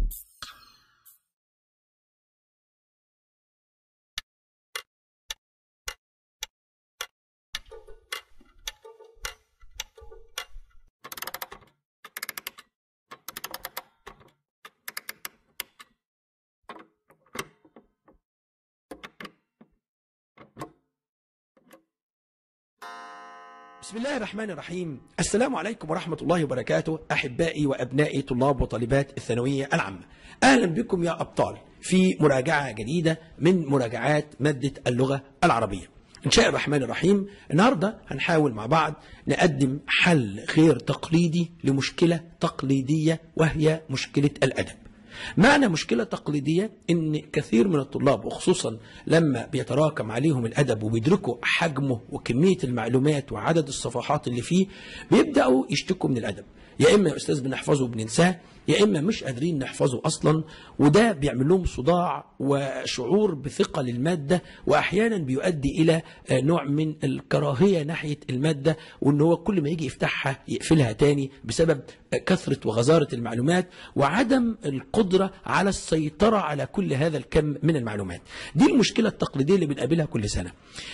بسم الله الرحمن الرحيم السلام عليكم ورحمة الله وبركاته أحبائي وأبنائي طلاب وطالبات الثانوية العامة أهلا بكم يا أبطال في مراجعة جديدة من مراجعات مادة اللغة العربية إن شاء الرحمن الرحيم النهاردة هنحاول مع بعض نقدم حل غير تقليدي لمشكلة تقليدية وهي مشكلة الأدب معنى مشكلة تقليدية ان كثير من الطلاب وخصوصا لما بيتراكم عليهم الادب وبيدركوا حجمه وكمية المعلومات وعدد الصفحات اللي فيه بيبدأوا يشتكوا من الادب يا اما يا استاذ بنحفظه وبننساه يا اما مش قادرين نحفظه اصلا وده بيعمل لهم صداع وشعور بثقه للماده واحيانا بيؤدي الى نوع من الكراهيه ناحيه الماده وان هو كل ما يجي يفتحها يقفلها تاني بسبب كثره وغزاره المعلومات وعدم القدره على السيطره على كل هذا الكم من المعلومات. دي المشكله التقليديه اللي بنقابلها كل سنه.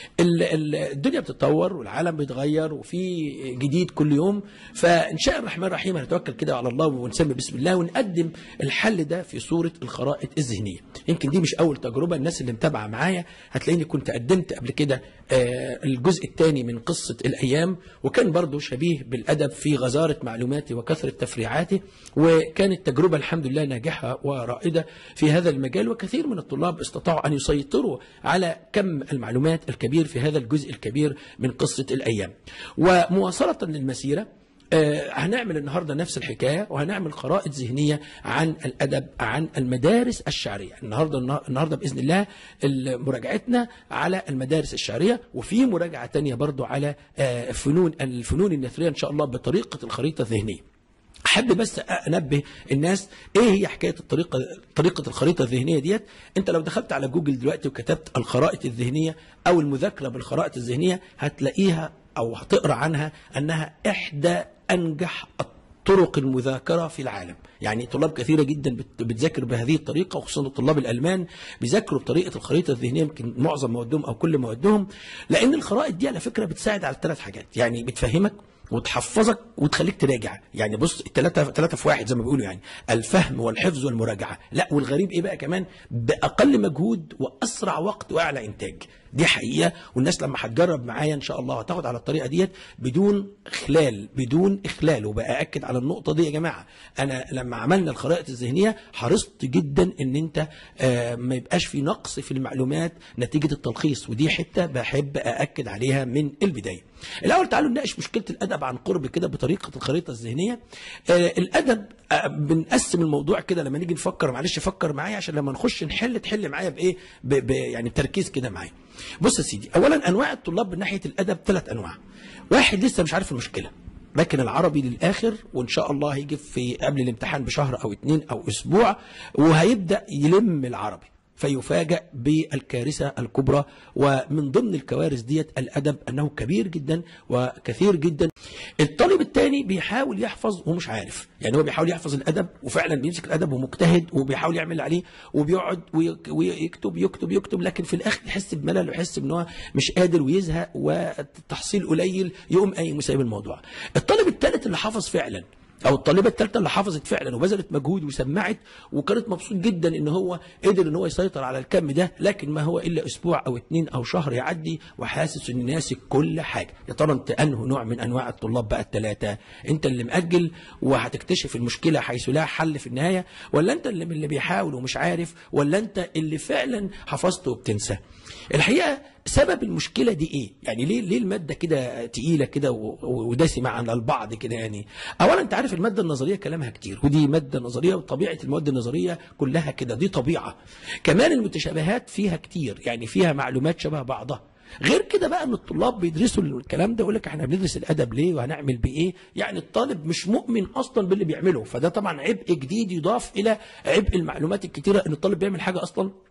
الدنيا بتتطور والعالم بيتغير وفي جديد كل يوم فان شاء الرحمن الرحيم هنتوكل كده على الله ونسمي بسم الله ونقدم الحل ده في صورة الخرائط الذهنية يمكن دي مش أول تجربة الناس اللي متابعة معايا هتلاقيني كنت قدمت قبل كده الجزء الثاني من قصة الأيام وكان برضو شبيه بالأدب في غزارة معلوماتي وكثرة تفريعاتي وكانت تجربة الحمد لله ناجحة ورائدة في هذا المجال وكثير من الطلاب استطاعوا أن يسيطروا على كم المعلومات الكبير في هذا الجزء الكبير من قصة الأيام ومواصلة للمسيرة آه هنعمل النهارده نفس الحكايه وهنعمل خرائط ذهنيه عن الادب عن المدارس الشعريه النهارده النهارده باذن الله مراجعتنا على المدارس الشعريه وفي مراجعه تانية برضو على آه فنون الفنون النثريه ان شاء الله بطريقه الخريطه الذهنيه احب بس انبه الناس ايه هي حكايه الطريقه طريقه الخريطه الذهنيه ديت انت لو دخلت على جوجل دلوقتي وكتبت الخرائط الذهنيه او المذاكره بالخرائط الذهنيه هتلاقيها او هتقرا عنها انها احدى انجح طرق المذاكرة في العالم يعني طلاب كثيرة جدا بتذاكر بهذه الطريقة وخصوصا الطلاب الألمان بيذاكروا بطريقة الخريطة الذهنية يمكن معظم موادهم أو كل موادهم لأن الخرائط دي على فكرة بتساعد على ثلاث حاجات يعني بتفهمك وتحفظك وتخليك تراجع يعني بص الثلاثة ثلاثة في واحد زي ما بيقولوا يعني الفهم والحفظ والمراجعة لا والغريب ايه بقى كمان بأقل مجهود وأسرع وقت وأعلى إنتاج دي حقيقة والناس لما هتجرب معايا إن شاء الله هتاخد على الطريقة ديت بدون إخلال بدون إخلال وبأكد على النقطة دي يا جماعة أنا لما عملنا الخرائط الذهنية حرصت جدا إن أنت آه ما يبقاش في نقص في المعلومات نتيجة التلخيص ودي حتة بحب أأكد عليها من البداية الأول تعالوا نناقش مشكلة الأدب عن قرب كده بطريقة الخريطة الذهنية آه الأدب آه بنقسم الموضوع كده لما نيجي نفكر معلش فكر معايا عشان لما نخش نحل تحل معايا بإيه ب ب يعني بتركيز كده معايا بص يا سيدي اولا انواع الطلاب من ناحيه الادب ثلاث انواع واحد لسه مش عارف المشكله لكن العربي للاخر وان شاء الله هيجي في قبل الامتحان بشهر او اتنين او اسبوع وهيبدا يلم العربي فيفاجأ بالكارثة الكبرى ومن ضمن الكوارث ديت الأدب أنه كبير جدا وكثير جدا الطالب الثاني بيحاول يحفظ ومش عارف يعني هو بيحاول يحفظ الأدب وفعلا بيمسك الأدب ومجتهد وبيحاول يعمل عليه وبيقعد ويكتب يكتب يكتب لكن في الآخر يحس بملل ويحس ان هو مش قادر ويزهق والتحصيل قليل يقوم قايم وسايب الموضوع الطالب الثالث اللي حفظ فعلا او الطالبه الثالثه اللي حفظت فعلا وبذلت مجهود وسمعت وكانت مبسوط جدا ان هو قدر ان هو يسيطر على الكم ده لكن ما هو الا اسبوع او اتنين او شهر يعدي وحاسس ان ناسي كل حاجه يا ترى انت انه نوع من انواع الطلاب بقى الثلاثه انت اللي مأجل وهتكتشف المشكله حيث لا حل في النهايه ولا انت اللي من اللي بيحاول ومش عارف ولا انت اللي فعلا حفظت وبتنسى الحقيقه سبب المشكله دي ايه يعني ليه ليه الماده كده تقيله كده ودسمه على البعض كده يعني اولا انت عارف الماده النظريه كلامها كتير ودي ماده نظريه وطبيعه المواد النظريه كلها كده دي طبيعه كمان المتشابهات فيها كتير يعني فيها معلومات شبه بعضها غير كده بقى ان الطلاب بيدرسوا الكلام ده يقول لك احنا بندرس الادب ليه وهنعمل بايه يعني الطالب مش مؤمن اصلا باللي بيعمله فده طبعا عبء جديد يضاف الى عبء المعلومات الكتيره ان الطالب بيعمل حاجه اصلا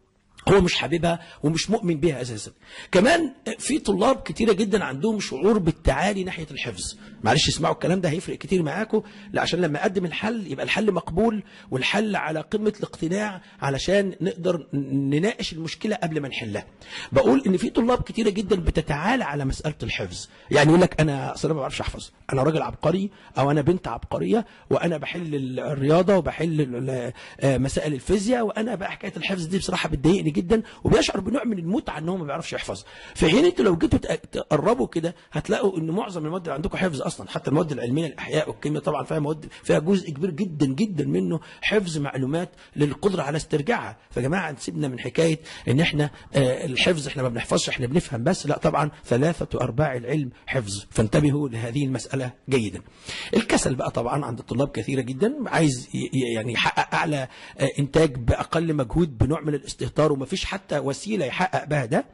هو مش حاببها ومش مؤمن بها اساسا كمان في طلاب كتيره جدا عندهم شعور بالتعالي ناحيه الحفظ معلش اسمعوا الكلام ده هيفرق كتير معاكم لا عشان لما اقدم الحل يبقى الحل مقبول والحل على قمه الاقتناع علشان نقدر نناقش المشكله قبل ما نحلها بقول ان في طلاب كتيره جدا بتتعالى على مساله الحفظ يعني يقول لك انا اصل ما بعرفش احفظ انا راجل عبقري او انا بنت عبقريه وانا بحل الرياضه وبحل مسائل الفيزياء وانا بقى حكايه الحفظ دي بصراحه بتضايقني جدا وبيشعر بنوع من المتعه ان هو ما بيعرفش يحفظ في حين انتوا لو جيتوا تقربوا كده هتلاقوا ان معظم المواد اللي عندكم حفظ اصلا حتى المواد العلميه الاحياء والكيمياء طبعا فيها مواد فيها جزء كبير جدا جدا منه حفظ معلومات للقدره على استرجاعها فجماعه نسيبنا من حكايه ان احنا آه الحفظ احنا ما بنحفظش احنا بنفهم بس لا طبعا ثلاثه ارباع العلم حفظ فانتبهوا لهذه المساله جيدا الكسل بقى طبعا عند الطلاب كثيره جدا عايز يعني يحقق اعلى آه انتاج باقل مجهود بنوع من الاستهتار ومفيش حتى وسيله يحقق بها ده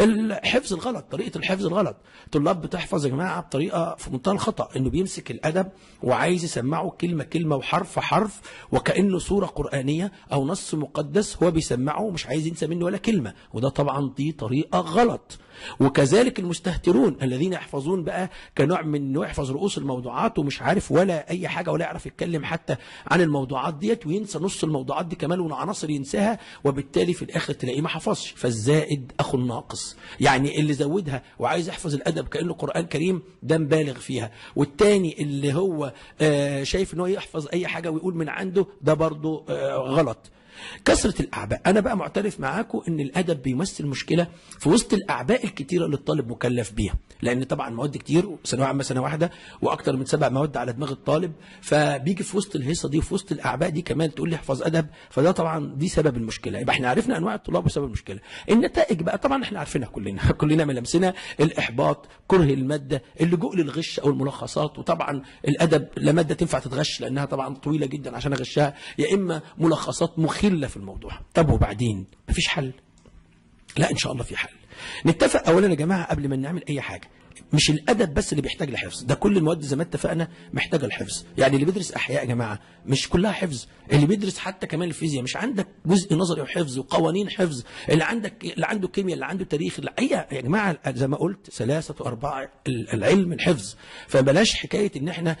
الحفظ الغلط طريقه الحفظ الغلط طلاب بتحفظ يا جماعه بطريقه في منتهى الخطا انه بيمسك الادب وعايز يسمعه كلمه كلمه وحرف حرف وكانه سوره قرانيه او نص مقدس هو بيسمعه ومش عايز ينسى منه ولا كلمه وده طبعا دي طريقه غلط وكذلك المستهترون الذين يحفظون بقى كنوع من انه يحفظ رؤوس الموضوعات ومش عارف ولا اي حاجه ولا يعرف يتكلم حتى عن الموضوعات ديت وينسى نص الموضوعات دي كمان والعناصر ينساها وبالتالي في الاخر تلاقيه ما حفظش فالزائد اخو الناقص يعني اللي زودها وعايز يحفظ الادب كانه قران كريم ده مبالغ فيها والتاني اللي هو آه شايف ان هو يحفظ اي حاجه ويقول من عنده ده برضه آه غلط كثرة الأعباء أنا بقى معترف معاكم أن الأدب بيمثل مشكلة في وسط الأعباء الكتيرة اللي الطالب مكلف بيها لأن طبعا مواد كتير ثانوية عامة سنة واحدة وأكتر من سبع مواد على دماغ الطالب فبيجي في وسط الهيصة دي وفي وسط الأعباء دي كمان تقول لي احفظ أدب فده طبعا دي سبب المشكلة يبقى احنا عرفنا أنواع الطلاب وسبب المشكلة النتائج بقى طبعا احنا عارفينها كلنا كلنا ملامسنا الإحباط كره المادة اللجوء للغش أو الملخصات وطبعا الأدب لا مادة تنفع تتغش لأنها طبعا طويلة جدا عشان أغشها يا إما ملخصات مخلة في الموضوع طب وبعدين مفيش حل لا ان شاء الله في حل نتفق اولا يا جماعه قبل ما نعمل اي حاجه مش الادب بس اللي بيحتاج لحفظ ده كل المواد زي ما اتفقنا محتاجه الحفظ يعني اللي بيدرس احياء يا جماعه مش كلها حفظ اللي بيدرس حتى كمان الفيزياء مش عندك جزء نظري وحفظ وقوانين حفظ اللي عندك اللي عنده كيمياء اللي عنده تاريخ اللي أي يا جماعه زي ما قلت ثلاثه ارباع العلم الحفظ فبلاش حكايه ان احنا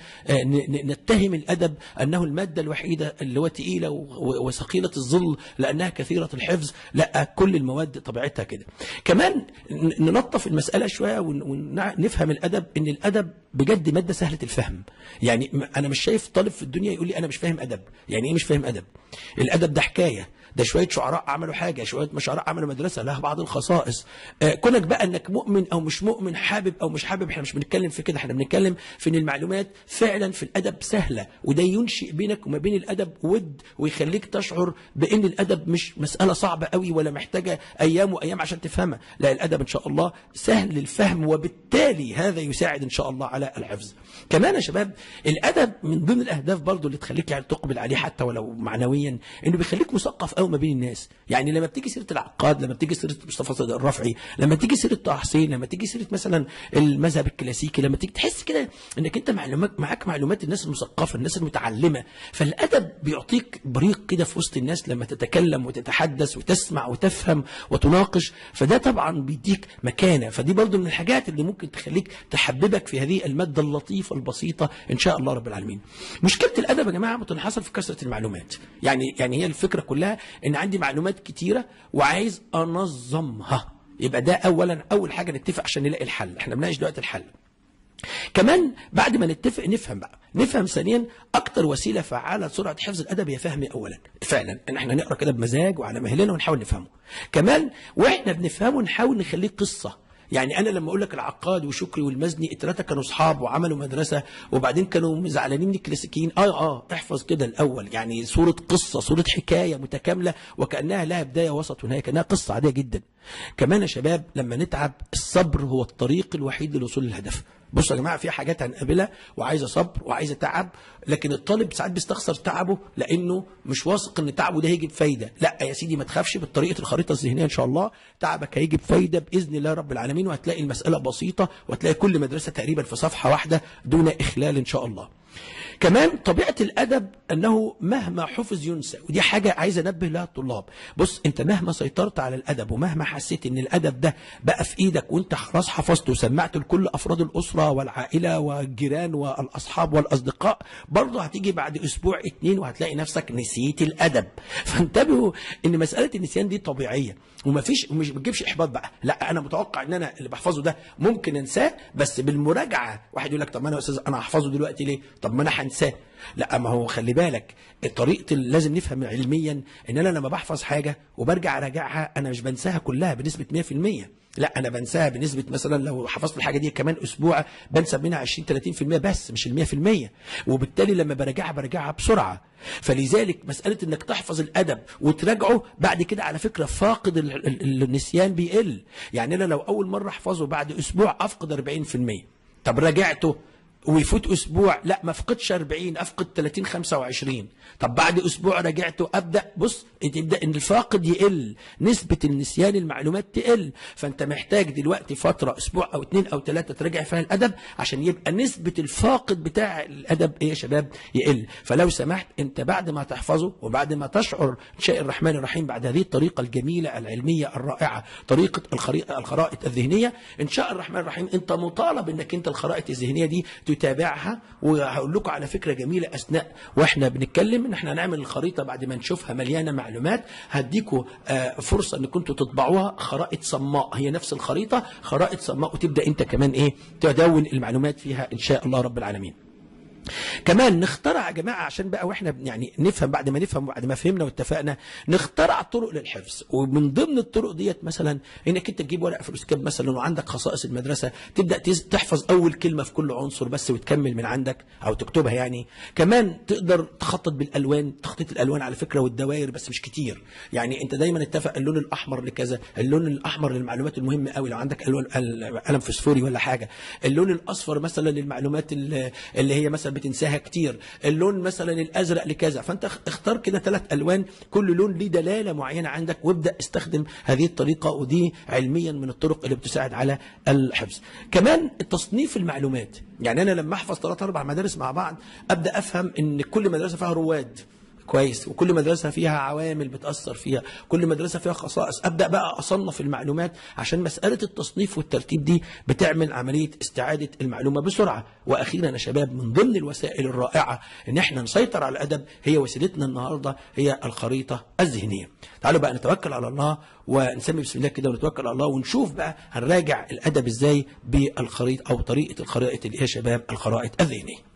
نتهم الادب انه الماده الوحيده اللي هو تقيله وثقيله الظل لانها كثيره الحفظ لا كل المواد طبيعتها كده كمان ننظف المساله شويه ونفهم الادب ان الادب بجد ماده سهله الفهم يعني انا مش شايف طالب في الدنيا يقول لي انا مش فاهم ادب يعني ايه مش فاهم ادب الادب ده حكايه ده شويه شعراء عملوا حاجه شويه شعراء عملوا مدرسه لها بعض الخصائص آه كونك بقى انك مؤمن او مش مؤمن حابب او مش حابب احنا مش بنتكلم في كده احنا بنتكلم في ان المعلومات فعلا في الادب سهله وده ينشئ بينك وما بين الادب ود ويخليك تشعر بان الادب مش مساله صعبه قوي ولا محتاجه ايام وايام عشان تفهمها لا الادب ان شاء الله سهل الفهم وبالتالي هذا يساعد ان شاء الله على الحفظ كمان يا شباب الادب من ضمن الاهداف برضو اللي تخليك يعني تقبل عليه حتى ولو معنويا انه بيخليك مثقف قوي ما بين الناس يعني لما بتيجي سيره العقاد لما بتيجي سيره مصطفى صدق الرفعي لما تيجي سيره طه حسين لما تيجي سيره مثلا المذهب الكلاسيكي لما تيجي تحس كده انك انت معلومات معاك معلومات الناس المثقفه الناس المتعلمه فالادب بيعطيك بريق كده في وسط الناس لما تتكلم وتتحدث وتسمع وتفهم وتناقش فده طبعا بيديك مكانه فدي برضو من الحاجات اللي ممكن تخليك تحببك في هذه الماده اللطيفه البسيطه ان شاء الله رب العالمين مشكله الادب يا جماعه بتنحصر في كثره المعلومات يعني يعني هي الفكره كلها ان عندي معلومات كتيره وعايز انظمها يبقى ده اولا اول حاجه نتفق عشان نلاقي الحل احنا بنناقش دلوقتي الحل كمان بعد ما نتفق نفهم بقى نفهم ثانيا اكتر وسيله فعاله لسرعه حفظ الادب هي فهمي اولا فعلا ان احنا نقرا كده بمزاج وعلى مهلنا ونحاول نفهمه كمان واحنا بنفهمه نحاول نخليه قصه يعني انا لما اقول لك العقاد وشكري والمزني الثلاثه كانوا اصحاب وعملوا مدرسه وبعدين كانوا زعلانين من الكلاسيكيين اه اه احفظ كده الاول يعني صوره قصه صوره حكايه متكامله وكانها لها بدايه وسط ونهايه كانها قصه عاديه جدا كمان يا شباب لما نتعب الصبر هو الطريق الوحيد للوصول للهدف بصوا يا جماعه في حاجات هنقابلها وعايزه صبر وعايزه تعب لكن الطالب ساعات بيستخسر تعبه لانه مش واثق ان تعبه ده هيجي بفايده لا يا سيدي ما تخافش بطريقه الخريطه الذهنيه ان شاء الله تعبك هيجي بفايده باذن الله رب العالمين وهتلاقي المساله بسيطه وهتلاقي كل مدرسه تقريبا في صفحه واحده دون اخلال ان شاء الله كمان طبيعه الادب انه مهما حفظ ينسى ودي حاجه عايز انبه لها الطلاب بص انت مهما سيطرت على الادب ومهما حسيت ان الادب ده بقى في ايدك وانت خلاص حفظته وسمعته لكل افراد الاسره والعائله والجيران والاصحاب والاصدقاء برضه هتيجي بعد اسبوع اتنين وهتلاقي نفسك نسيت الادب فانتبهوا ان مساله النسيان دي طبيعيه ومفيش مش بتجيبش احباط بقى لا انا متوقع ان انا اللي بحفظه ده ممكن انساه بس بالمراجعه واحد يقول لك طب ما انا يا استاذ انا هحفظه دلوقتي ليه طب ما انا هنساه لا ما هو خلي بالك طريقه ال- لازم نفهم علميا ان انا لما بحفظ حاجه وبرجع اراجعها انا مش بنساها كلها بنسبه 100% لا انا بنساها بنسبه مثلا لو حفظت الحاجه دي كمان اسبوع بنسى منها 20 30% بس مش ال 100% وبالتالي لما براجعها براجعها بسرعه فلذلك مساله انك تحفظ الادب وتراجعه بعد كده على فكره فاقد ال- ال- النسيان بيقل يعني انا لو اول مره احفظه بعد اسبوع افقد 40% طب راجعته ويفوت اسبوع لا ما افقدش 40 افقد 30 25 طب بعد اسبوع رجعته ابدا بص تبدا ان الفاقد يقل نسبه النسيان المعلومات تقل فانت محتاج دلوقتي فتره اسبوع او اثنين او ثلاثه تراجع فيها الادب عشان يبقى نسبه الفاقد بتاع الادب ايه يا شباب يقل فلو سمحت انت بعد ما تحفظه وبعد ما تشعر ان شاء الرحمن الرحيم بعد هذه الطريقه الجميله العلميه الرائعه طريقه الخريطه الخرائط الذهنيه ان شاء الرحمن الرحيم انت مطالب انك انت الخرائط الذهنيه دي تتابعها وهقول لكم على فكره جميله اثناء واحنا بنتكلم ان احنا هنعمل الخريطه بعد ما نشوفها مليانه معلومات هديكم آه، فرصه ان كنتوا تطبعوها خرائط صماء هي نفس الخريطه خرائط صماء وتبدا انت كمان ايه تدون المعلومات فيها ان شاء الله رب العالمين كمان نخترع يا جماعه عشان بقى واحنا بن- يعني نفهم بعد ما نفهم بعد ما فهمنا واتفقنا نخترع طرق للحفظ ومن ضمن الطرق ديت مثلا انك انت تجيب ورقه فلوسكاب مثلا وعندك خصائص المدرسه تبدا تز- تحفظ اول كلمه في كل عنصر بس وتكمل من عندك او تكتبها يعني كمان تقدر تخطط بالالوان تخطيط الالوان على فكره والدوائر بس مش كتير يعني انت دايما اتفق اللون الاحمر لكذا اللون الاحمر للمعلومات المهمه قوي لو عندك الوان ال- قلم فسفوري ولا حاجه اللون الاصفر مثلا للمعلومات ال- اللي هي مثلا بتنساها كتير اللون مثلا الازرق لكذا فانت اخ- اختار كده ثلاث الوان كل لون ليه دلاله معينه عندك وابدا استخدم هذه الطريقه ودي علميا من الطرق اللي بتساعد على الحفظ كمان تصنيف المعلومات يعني انا لما احفظ ثلاث اربع مدارس مع بعض ابدا افهم ان كل مدرسه فيها رواد كويس وكل مدرسه فيها عوامل بتاثر فيها كل مدرسه فيها خصائص ابدا بقى اصنف المعلومات عشان مساله التصنيف والترتيب دي بتعمل عمليه استعاده المعلومه بسرعه واخيرا يا شباب من ضمن الوسائل الرائعه ان احنا نسيطر على الادب هي وسيلتنا النهارده هي الخريطه الذهنيه تعالوا بقى نتوكل على الله ونسمي بسم الله كده ونتوكل على الله ونشوف بقى هنراجع الادب ازاي بالخريطه او طريقه الخرائط اللي هي يا شباب الخرائط الذهنيه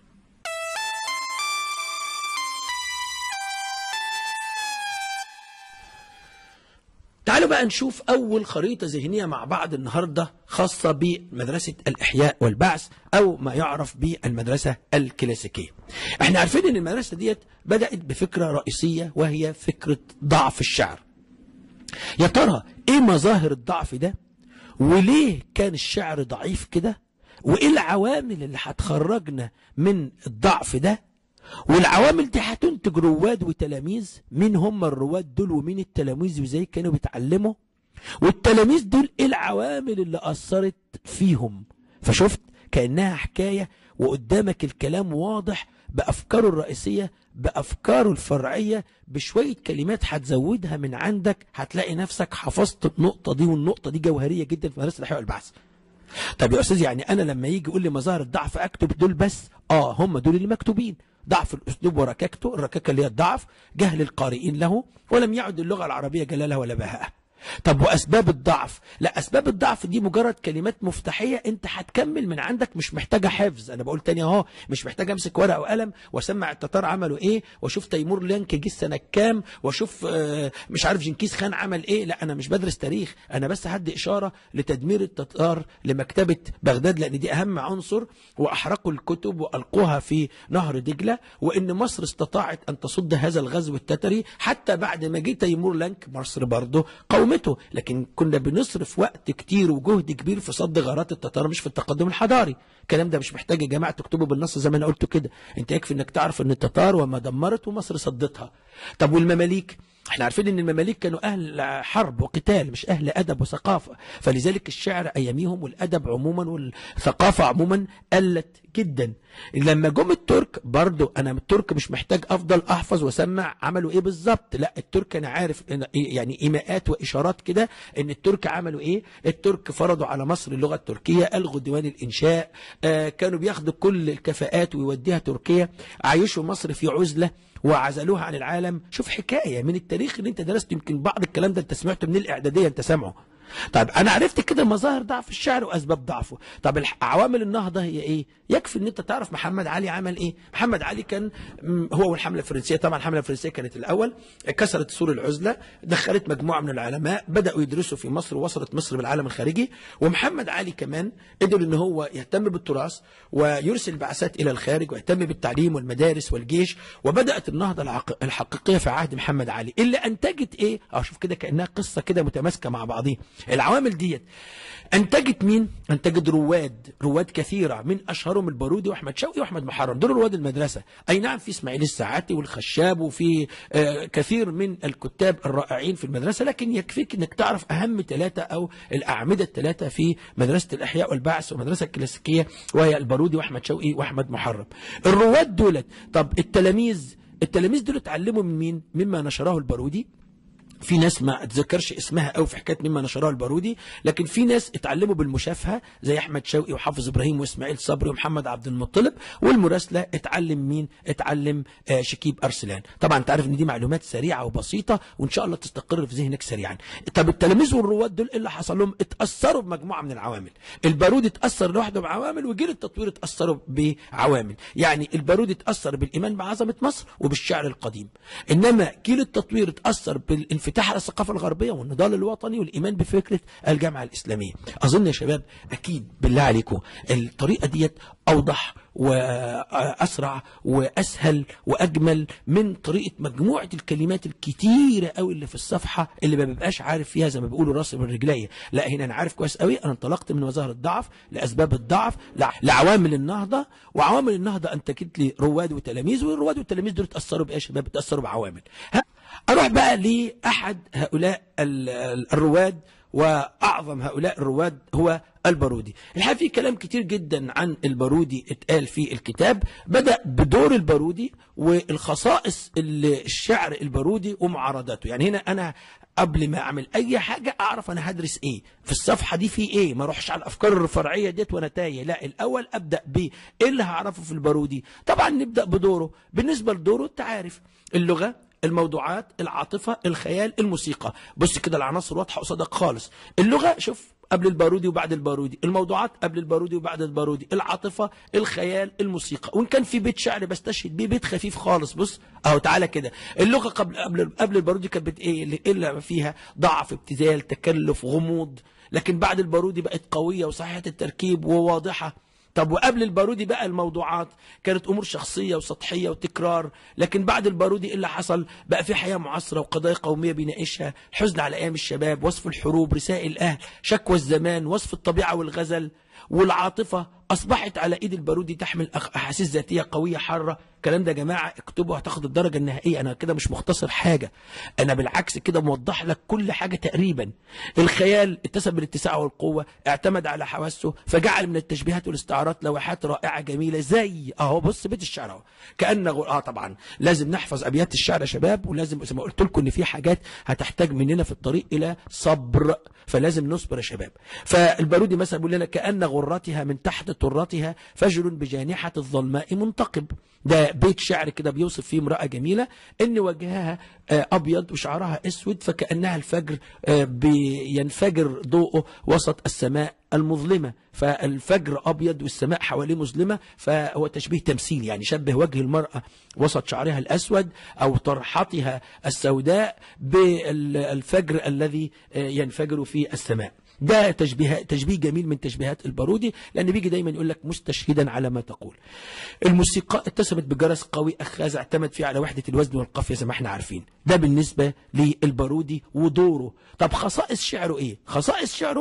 تعالوا بقى نشوف أول خريطة ذهنية مع بعض النهاردة خاصة بمدرسة الإحياء والبعث أو ما يعرف بالمدرسة الكلاسيكية احنا عارفين ان المدرسة ديت بدأت بفكرة رئيسية وهي فكرة ضعف الشعر يا ترى ايه مظاهر الضعف ده وليه كان الشعر ضعيف كده وايه العوامل اللي هتخرجنا من الضعف ده والعوامل دي هتنتج رواد وتلاميذ مين هم الرواد دول ومين التلاميذ وازاي كانوا بيتعلموا والتلاميذ دول ايه العوامل اللي اثرت فيهم فشفت كانها حكايه وقدامك الكلام واضح بافكاره الرئيسيه بافكاره الفرعيه بشويه كلمات هتزودها من عندك هتلاقي نفسك حفظت النقطه دي والنقطه دي جوهريه جدا في مدرسه الاحياء والبعث طب يا استاذ يعني انا لما يجي يقول لي مظاهر الضعف اكتب دول بس اه هم دول اللي مكتوبين ضعف الاسلوب وركاكته الركاكه اللي هي الضعف جهل القارئين له ولم يعد اللغه العربيه جلاله ولا بهاء طب واسباب الضعف لا اسباب الضعف دي مجرد كلمات مفتاحيه انت هتكمل من عندك مش محتاجه حفظ انا بقول تاني اهو مش محتاج امسك ورقه وقلم واسمع التتار عملوا ايه واشوف تيمور لانك جه سنه كام واشوف آه، مش عارف جنكيز خان عمل ايه لا انا مش بدرس تاريخ انا بس هدي اشاره لتدمير التتار لمكتبه بغداد لان دي اهم عنصر واحرقوا الكتب والقوها في نهر دجله وان مصر استطاعت ان تصد هذا الغزو التتري حتى بعد ما جه تيمور لانك مصر برضه قومته لكن كنا بنصرف وقت كتير وجهد كبير في صد غارات التتار مش في التقدم الحضاري الكلام ده مش محتاج يا جماعه تكتبه بالنص زي ما انا قلت كده انت يكفي انك تعرف ان التتار وما دمرت ومصر صدتها طب والمماليك احنا عارفين ان المماليك كانوا اهل حرب وقتال مش اهل ادب وثقافه فلذلك الشعر اياميهم والادب عموما والثقافه عموما قلت جدا لما جم الترك برضو انا الترك مش محتاج افضل احفظ واسمع عملوا ايه بالظبط لا الترك انا عارف إن يعني ايماءات واشارات كده ان الترك عملوا ايه الترك فرضوا على مصر اللغه التركيه الغوا ديوان الانشاء آه كانوا بياخدوا كل الكفاءات ويوديها تركيا عايشوا مصر في عزله وعزلوها عن العالم شوف حكايه من التاريخ اللي انت درسته يمكن بعض الكلام ده انت سمعته من الاعداديه انت سامعه طيب انا عرفت كده مظاهر ضعف الشعر واسباب ضعفه طب عوامل النهضه هي ايه يكفي ان انت تعرف محمد علي عمل ايه محمد علي كان هو والحمله الفرنسيه طبعا الحمله الفرنسيه كانت الاول كسرت سور العزله دخلت مجموعه من العلماء بداوا يدرسوا في مصر ووصلت مصر بالعالم الخارجي ومحمد علي كمان قدر ان هو يهتم بالتراث ويرسل بعثات الى الخارج ويهتم بالتعليم والمدارس والجيش وبدات النهضه الحقيقيه في عهد محمد علي اللي انتجت ايه اه شوف كده كانها قصه كده متماسكه مع بعضيها العوامل ديت انتجت مين انتجت رواد رواد كثيره من اشهرهم البارودي واحمد شوقي واحمد محرم دول رواد المدرسه اي نعم في اسماعيل الساعاتي والخشاب وفي آه كثير من الكتاب الرائعين في المدرسه لكن يكفيك انك تعرف اهم ثلاثه او الاعمده الثلاثه في مدرسه الاحياء والبعث والمدرسه الكلاسيكيه وهي البارودي واحمد شوقي واحمد محرم الرواد دولت طب التلاميذ التلاميذ دول اتعلموا من مين مما نشره البارودي في ناس ما اتذكرش اسمها قوي في حكايه مما نشرها البارودي لكن في ناس اتعلموا بالمشافهه زي احمد شوقي وحافظ ابراهيم واسماعيل صبري ومحمد عبد المطلب والمراسله اتعلم مين اتعلم آه شكيب ارسلان طبعا انت عارف ان دي معلومات سريعه وبسيطه وان شاء الله تستقر في ذهنك سريعا طب التلاميذ والرواد دول ايه اللي حصل لهم اتاثروا بمجموعه من العوامل البارودي اتاثر لوحده بعوامل وجيل التطوير اتاثروا بعوامل يعني البارودي اتاثر بالايمان بعظمه مصر وبالشعر القديم انما جيل التطوير اتاثر بالانفتاح انفتاح على الثقافة الغربية والنضال الوطني والإيمان بفكرة الجامعة الإسلامية أظن يا شباب أكيد بالله عليكم الطريقة ديت أوضح وأسرع وأسهل وأجمل من طريقة مجموعة الكلمات الكتيرة قوي اللي في الصفحة اللي ما ببقاش عارف فيها زي ما بيقولوا راسي من رجلية لا هنا أنا عارف كويس قوي أنا انطلقت من مظاهر الضعف لأسباب الضعف لعوامل النهضة وعوامل النهضة أنتجت لي رواد وتلاميذ والرواد والتلاميذ دول اتأثروا بإيه يا شباب اتأثروا بعوامل أروح بقى لأحد هؤلاء الرواد وأعظم هؤلاء الرواد هو البارودي الحقيقة في كلام كتير جدا عن البارودي اتقال في الكتاب بدأ بدور البارودي والخصائص الشعر البارودي ومعارضاته يعني هنا أنا قبل ما أعمل أي حاجة أعرف أنا هدرس إيه في الصفحة دي في إيه ما أروحش على الأفكار الفرعية ديت وأنا تايه لا الأول أبدأ بإيه اللي هعرفه في البارودي طبعا نبدأ بدوره بالنسبة لدوره أنت عارف اللغة الموضوعات العاطفة الخيال الموسيقى بص كده العناصر واضحة قصادك خالص اللغة شوف قبل البارودي وبعد البارودي الموضوعات قبل البارودي وبعد البارودي العاطفة الخيال الموسيقى وإن كان في بيت شعر بستشهد بيه بيت خفيف خالص بص أهو تعالى كده اللغة قبل قبل قبل البارودي كانت بت إيه إلا فيها ضعف ابتذال تكلف غموض لكن بعد البارودي بقت قوية وصحيحة التركيب وواضحة طب وقبل البارودي بقى الموضوعات كانت امور شخصيه وسطحيه وتكرار لكن بعد البارودي ايه اللي حصل بقى في حياه معاصره وقضايا قوميه بيناقشها الحزن على ايام الشباب وصف الحروب رسائل الاهل شكوى الزمان وصف الطبيعه والغزل والعاطفه اصبحت على ايد البارودي تحمل احاسيس ذاتيه قويه حاره الكلام ده يا جماعه اكتبوا هتاخد الدرجه النهائيه انا كده مش مختصر حاجه انا بالعكس كده موضح لك كل حاجه تقريبا الخيال اتسم بالاتساع والقوه اعتمد على حواسه فجعل من التشبيهات والاستعارات لوحات رائعه جميله زي اهو بص بيت الشعر اهو كانه اه طبعا لازم نحفظ ابيات الشعر يا شباب ولازم زي ما قلت لكم ان في حاجات هتحتاج مننا في الطريق الى صبر فلازم نصبر يا شباب فالبارودي مثلا بيقول لنا كان غرتها من تحت طرتها فجر بجانحه الظلماء منتقب ده بيت شعر كده بيوصف فيه امرأة جميلة ان وجهها ابيض وشعرها اسود فكأنها الفجر بينفجر ضوءه وسط السماء المظلمة فالفجر أبيض والسماء حواليه مظلمة فهو تشبيه تمثيل يعني شبه وجه المرأة وسط شعرها الأسود أو طرحتها السوداء بالفجر الذي ينفجر في السماء ده تشبيه تشبيه جميل من تشبيهات البارودي لان بيجي دايما يقول لك مستشهدا على ما تقول الموسيقى اتسمت بجرس قوي اخاذ اعتمد فيه على وحده الوزن والقافيه زي ما احنا عارفين ده بالنسبه للبارودي ودوره طب خصائص شعره ايه خصائص شعره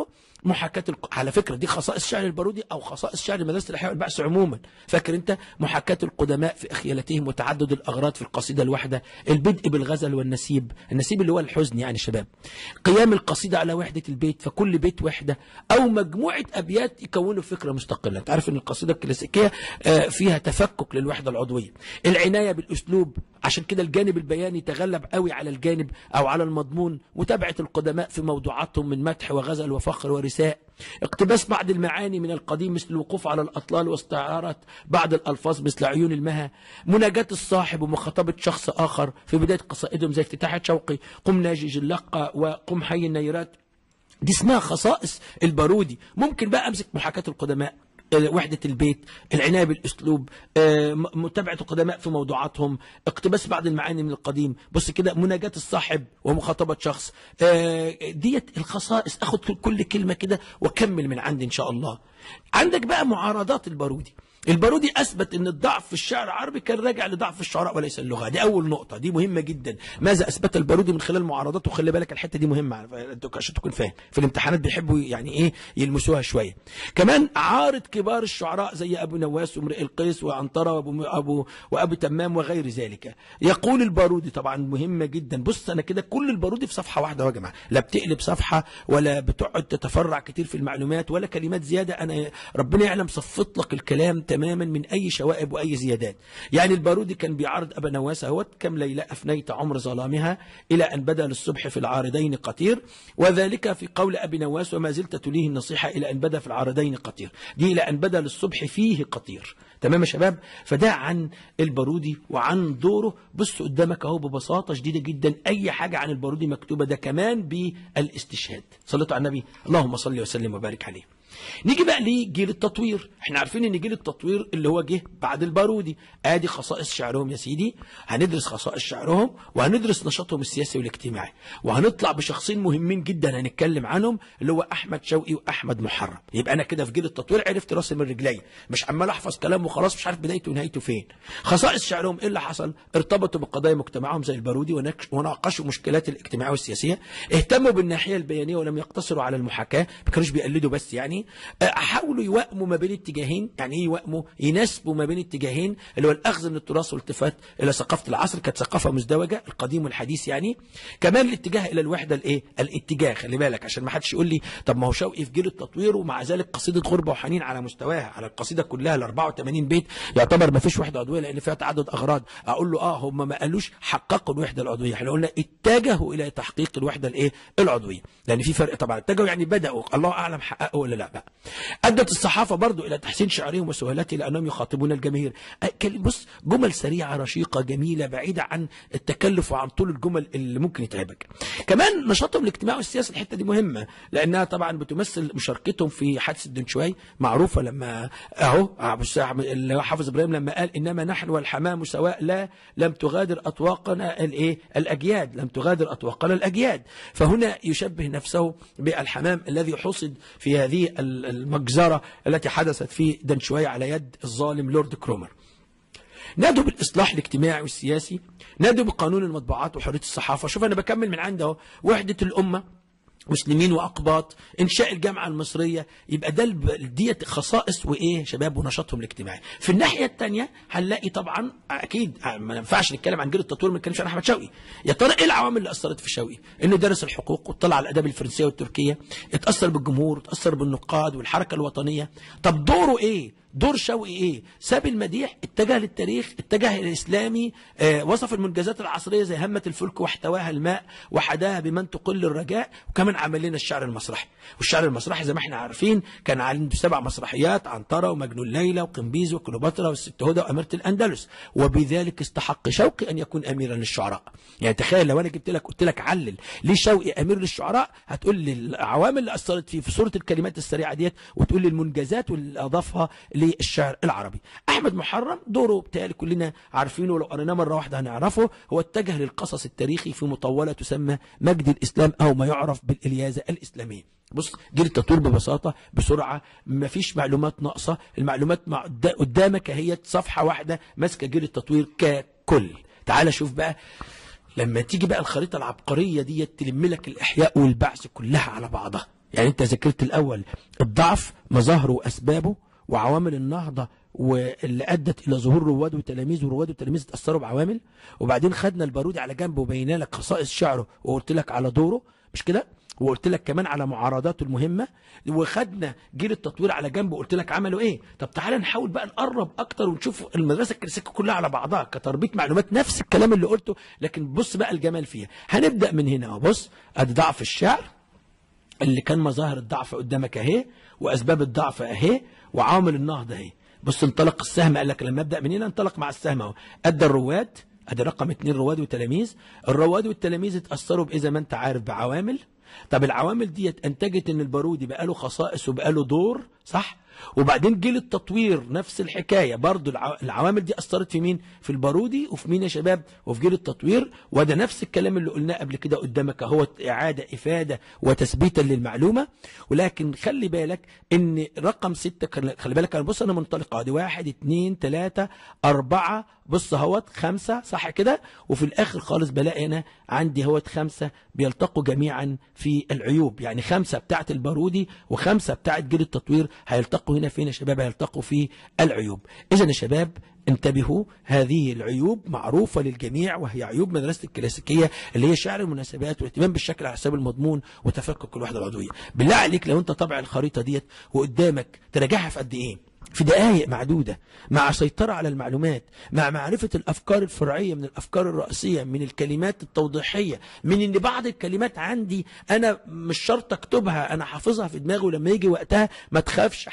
محاكاة الق... على فكرة دي خصائص شعر البارودي أو خصائص شعر مدرسة الإحياء والبعث عموما فاكر أنت محاكاة القدماء في أخيلتهم وتعدد الأغراض في القصيدة الواحدة البدء بالغزل والنسيب النسيب اللي هو الحزن يعني شباب قيام القصيدة على وحدة البيت فكل بيت وحدة أو مجموعة أبيات يكونوا فكرة مستقلة أنت عارف أن القصيدة الكلاسيكية آه، فيها تفكك للوحدة العضوية العناية بالأسلوب عشان كده الجانب البياني تغلب قوي على الجانب أو على المضمون متابعة القدماء في موضوعاتهم من مدح وغزل وفخر ورثاء اقتباس بعض المعاني من القديم مثل الوقوف على الأطلال واستعارة بعض الألفاظ مثل عيون المها مناجاة الصاحب ومخاطبة شخص آخر في بداية قصائدهم زي افتتاحة شوقي قم ناجي جلقة وقم حي النيرات دي اسمها خصائص البارودي ممكن بقى امسك محاكاة القدماء آه، وحدة البيت العناية بالأسلوب آه، م- متابعة القدماء في موضوعاتهم اقتباس بعض المعاني من القديم بص كده مناجاة الصاحب ومخاطبة شخص آه، ديت الخصائص أخد كل كلمة كده وأكمل من عندي إن شاء الله عندك بقى معارضات البارودي البارودي اثبت ان الضعف في الشعر العربي كان راجع لضعف الشعراء وليس اللغه دي اول نقطه دي مهمه جدا ماذا اثبت البارودي من خلال معارضاته وخلي بالك الحته دي مهمه على- عشان تكون فاهم في الامتحانات بيحبوا يعني ايه يلمسوها شويه كمان عارض كبار الشعراء زي ابو نواس وامرئ القيس وعنتره وابو ابو وابو تمام وغير ذلك يقول البارودي طبعا مهمه جدا بص انا كده كل البارودي في صفحه واحده يا جماعه لا بتقلب صفحه ولا بتقعد تتفرع كتير في المعلومات ولا كلمات زياده انا ربنا يعلم صفت لك الكلام تماما من اي شوائب واي زيادات يعني البارودي كان بيعرض ابا نواس اهوت كم ليله افنيت عمر ظلامها الى ان بدا للصبح في العارضين قطير وذلك في قول ابي نواس وما زلت تليه النصيحه الى ان بدا في العارضين قطير دي الى ان بدا للصبح فيه قطير تمام يا شباب فده عن البارودي وعن دوره بص قدامك اهو ببساطه شديده جدا اي حاجه عن البارودي مكتوبه ده كمان بالاستشهاد صليتوا على النبي اللهم صل وسلم وبارك عليه نيجي بقى لجيل التطوير احنا عارفين ان جيل التطوير اللي هو جه بعد البارودي ادي خصائص شعرهم يا سيدي هندرس خصائص شعرهم وهندرس نشاطهم السياسي والاجتماعي وهنطلع بشخصين مهمين جدا هنتكلم عنهم اللي هو احمد شوقي واحمد محرم يبقى انا كده في جيل التطوير عرفت راسي من رجلي مش عمال احفظ كلام وخلاص مش عارف بدايته ونهايته فين خصائص شعرهم ايه اللي حصل ارتبطوا بقضايا مجتمعهم زي البارودي وناقش- وناقشوا مشكلات الاجتماعيه والسياسيه اهتموا بالناحيه البيانيه ولم يقتصروا على المحاكاه ما كانوش بيقلدوا بس يعني آه، حاولوا يوائموا ما بين اتجاهين يعني ايه يوائموا يناسبوا ما بين اتجاهين اللي هو الاخذ من التراث والالتفات الى ثقافه العصر كانت ثقافه مزدوجه القديم والحديث يعني كمان الاتجاه الى الوحده الايه الاتجاه خلي بالك عشان ما حدش يقول لي طب ما هو شوقي في جيل التطوير ومع ذلك قصيده غربه وحنين على مستواها على القصيده كلها ال 84 بيت يعتبر ما فيش وحده عضويه لان فيها تعدد اغراض اقول له اه هم ما قالوش حققوا الوحده العضويه احنا قلنا اتجهوا الى تحقيق الوحده الايه العضويه لان في فرق طبعا اتجهوا يعني بداوا الله اعلم حققوا ولا لا بقى ادت الصحافه برضو الى تحسين شعرهم وسهولته لانهم يخاطبون الجماهير أ- كل- بص جمل سريعه رشيقه جميله بعيده عن التكلف وعن طول الجمل اللي ممكن يتعبك كمان نشاطهم الاجتماعي والسياسي الحته دي مهمه لانها طبعا بتمثل مشاركتهم في حادثه دنشواي معروفه لما اهو أبو الساعة- اللي هو حافظ ابراهيم لما قال انما نحن والحمام سواء لا لم تغادر اطواقنا الايه الاجياد لم تغادر اطواقنا الاجياد فهنا يشبه نفسه بالحمام الذي حصد في هذه ال- المجزره التي حدثت في دنشواي على يد الظالم لورد كرومر نادوا بالاصلاح الاجتماعي والسياسي نادوا بقانون المطبوعات وحريه الصحافه شوف انا بكمل من عنده اهو وحده الامه مسلمين واقباط انشاء الجامعه المصريه يبقى ده الب- ديت خصائص وايه شباب ونشاطهم الاجتماعي في الناحيه الثانيه هنلاقي طبعا اكيد ما ينفعش نتكلم عن جيل التطوير ما نتكلمش عن احمد شوقي يا ترى ايه العوامل اللي اثرت في شوقي انه درس الحقوق واطلع على الاداب الفرنسيه والتركيه اتاثر بالجمهور اتاثر بالنقاد والحركه الوطنيه طب دوره ايه دور شوقي ايه ساب المديح اتجه للتاريخ اتجه الاسلامي آه وصف المنجزات العصريه زي همه الفلك واحتواها الماء وحداها بمن تقل الرجاء وكمان عمل لنا الشعر المسرحي والشعر المسرحي زي ما احنا عارفين كان عنده سبع مسرحيات عنتره ومجنون ليلى وقنبيز وكليوباترا والست هدى واميره الاندلس وبذلك استحق شوقي ان يكون اميرا للشعراء يعني تخيل لو انا جبت لك قلت لك علل ليه شوقي امير للشعراء هتقول لي العوامل اللي اثرت فيه في صوره الكلمات السريعه ديت وتقول لي المنجزات واللي اضافها للشعر العربي احمد محرم دوره بالتالي كلنا عارفينه ولو قريناه مره واحده هنعرفه هو اتجه للقصص التاريخي في مطوله تسمى مجد الاسلام او ما يعرف بالالياذه الاسلاميه بص جيل التطوير ببساطه بسرعه مفيش معلومات ناقصه المعلومات مع- قدامك هي صفحه واحده ماسكه جيل التطوير ككل تعال شوف بقى لما تيجي بقى الخريطه العبقريه دي تلم لك الاحياء والبعث كلها على بعضها يعني انت ذكرت الاول الضعف مظاهره واسبابه وعوامل النهضة واللي ادت الى ظهور رواد وتلاميذ ورواد وتلاميذ اتاثروا بعوامل وبعدين خدنا البارودي على جنب وبينا لك خصائص شعره وقلت لك على دوره مش كده وقلت لك كمان على معارضاته المهمة وخدنا جيل التطوير على جنب وقلت لك عملوا ايه طب تعالى نحاول بقى نقرب اكتر ونشوف المدرسة الكلاسيكية كلها على بعضها كتربيط معلومات نفس الكلام اللي قلته لكن بص بقى الجمال فيها هنبدأ من هنا اهو بص ادي ضعف الشعر اللي كان مظاهر الضعف قدامك اهي واسباب الضعف اهي وعوامل النهضة اهي بص انطلق السهم قال لك لما ابدا من هنا انطلق مع السهم اهو ادى الرواد ادي رقم اثنين رواد وتلاميذ الرواد والتلاميذ اتاثروا باذا ما انت عارف بعوامل طب العوامل ديت انتجت ان البارودي بقى له خصائص وبقى له دور صح وبعدين جيل التطوير نفس الحكاية برضو العوامل دي أثرت في مين في البارودي وفي مين يا شباب وفي جيل التطوير وده نفس الكلام اللي قلناه قبل كده قدامك هو إعادة إفادة وتثبيتا للمعلومة ولكن خلي بالك ان رقم ستة خلي بالك انا بص انا منطلق ادي واحد اتنين تلاتة اربعة بص اهوت خمسة صح كده وفي الاخر خالص بلاقي انا عندي اهوت خمسة بيلتقوا جميعا في العيوب يعني خمسة بتاعت البارودي وخمسة بتاعت جيل التطوير هيلتقوا هنا فين يا شباب هيلتقوا في العيوب اذا يا شباب انتبهوا هذه العيوب معروفة للجميع وهي عيوب مدرسة الكلاسيكية اللي هي شعر المناسبات والاهتمام بالشكل على حساب المضمون وتفكك الوحدة العضوية بالله عليك لو انت طبع الخريطة ديت وقدامك تراجعها في قد ايه في دقائق معدودة مع سيطرة على المعلومات مع معرفة الأفكار الفرعية من الأفكار الرئيسية من الكلمات التوضيحية من إن بعض الكلمات عندي أنا مش شرط أكتبها أنا حافظها في دماغي ولما يجي وقتها ما تخافش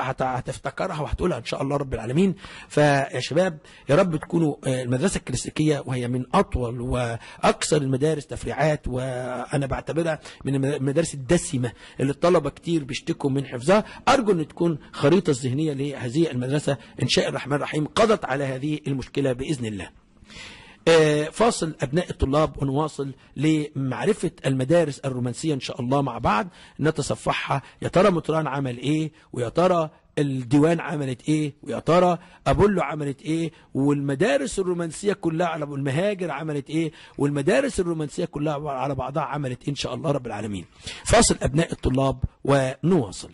هتفتكرها وهتقولها إن شاء الله رب العالمين فيا شباب يا رب تكونوا المدرسة الكلاسيكية وهي من أطول وأكثر المدارس تفريعات وأنا بعتبرها من المدارس الدسمة اللي الطلبة كتير بيشتكوا من حفظها أرجو أن تكون خريطة ذهنية لهذه المدرسة إن شاء الرحمن الرحيم قضت على هذه المشكلة بإذن الله فاصل أبناء الطلاب ونواصل لمعرفة المدارس الرومانسية إن شاء الله مع بعض نتصفحها يا ترى مطران عمل إيه ويا ترى الديوان عملت ايه ويا ترى ابولو عملت ايه والمدارس الرومانسيه كلها على المهاجر عملت ايه والمدارس الرومانسيه كلها على بعضها عملت إيه ان شاء الله رب العالمين فاصل ابناء الطلاب ونواصل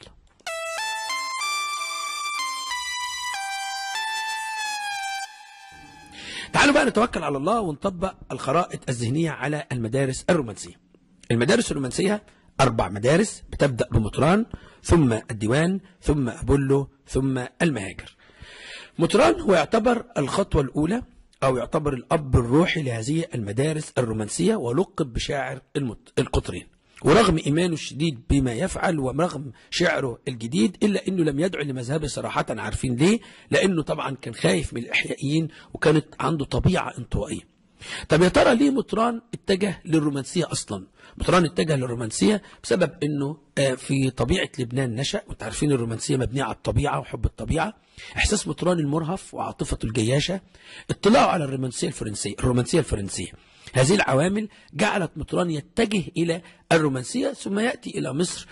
تعالوا بقى نتوكل على الله ونطبق الخرائط الذهنية على المدارس الرومانسية المدارس الرومانسية أربع مدارس بتبدأ بمطران ثم الديوان ثم أبولو ثم المهاجر مطران هو يعتبر الخطوة الأولى أو يعتبر الأب الروحي لهذه المدارس الرومانسية ولقب بشاعر القطرين ورغم إيمانه الشديد بما يفعل ورغم شعره الجديد إلا أنه لم يدعو لمذهبه صراحة عارفين ليه لأنه طبعا كان خايف من الإحيائيين وكانت عنده طبيعة انطوائية طب يا ترى ليه مطران اتجه للرومانسية أصلا مطران اتجه للرومانسية بسبب أنه في طبيعة لبنان نشأ وانت عارفين الرومانسية مبنية على الطبيعة وحب الطبيعة إحساس مطران المرهف وعاطفته الجياشة اطلاعه على الرومانسية الفرنسية الرومانسية الفرنسية هذه العوامل جعلت مطران يتجه إلى الرومانسية ثم يأتي إلى مصر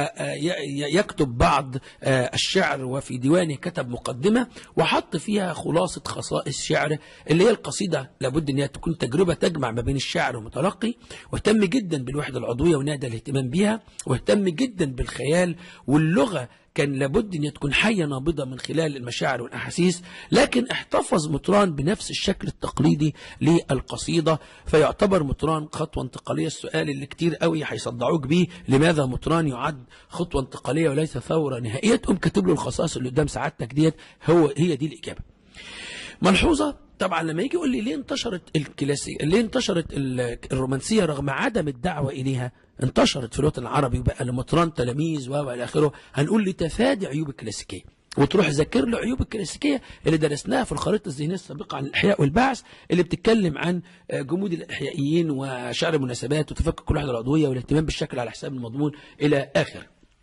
ويكتب بعض الشعر وفي ديوانه كتب مقدمة وحط فيها خلاصة خصائص شعره اللي هي القصيدة لابد أن تكون تجربة تجمع ما بين الشاعر والمتلقي واهتم جدا بالوحدة العضوية ونادى الاهتمام بها واهتم جدا بالخيال واللغة كان لابد ان تكون حية نابضة من خلال المشاعر والأحاسيس لكن احتفظ مطران بنفس الشكل التقليدي للقصيدة فيعتبر مطران خطوة انتقالية السؤال اللي كتير قوي هيصدعوك بيه لماذا مطران يعد خطوة انتقالية وليس ثورة نهائية تقوم كاتب له الخصائص اللي قدام سعادتك ديت هو هي دي الإجابة ملحوظة طبعا لما يجي يقول لي ليه انتشرت الكلاسيك ليه انتشرت الرومانسية رغم عدم الدعوة إليها انتشرت في الوطن العربي وبقى لمطران تلاميذ والى اخره هنقول لتفادي عيوب الكلاسيكيه وتروح ذاكر له عيوب الكلاسيكيه اللي درسناها في الخريطه الذهنيه السابقه عن الاحياء والبعث اللي بتتكلم عن جمود الاحيائيين وشعر المناسبات وتفكك الوحده العضويه والاهتمام بالشكل على حساب المضمون الى اخره.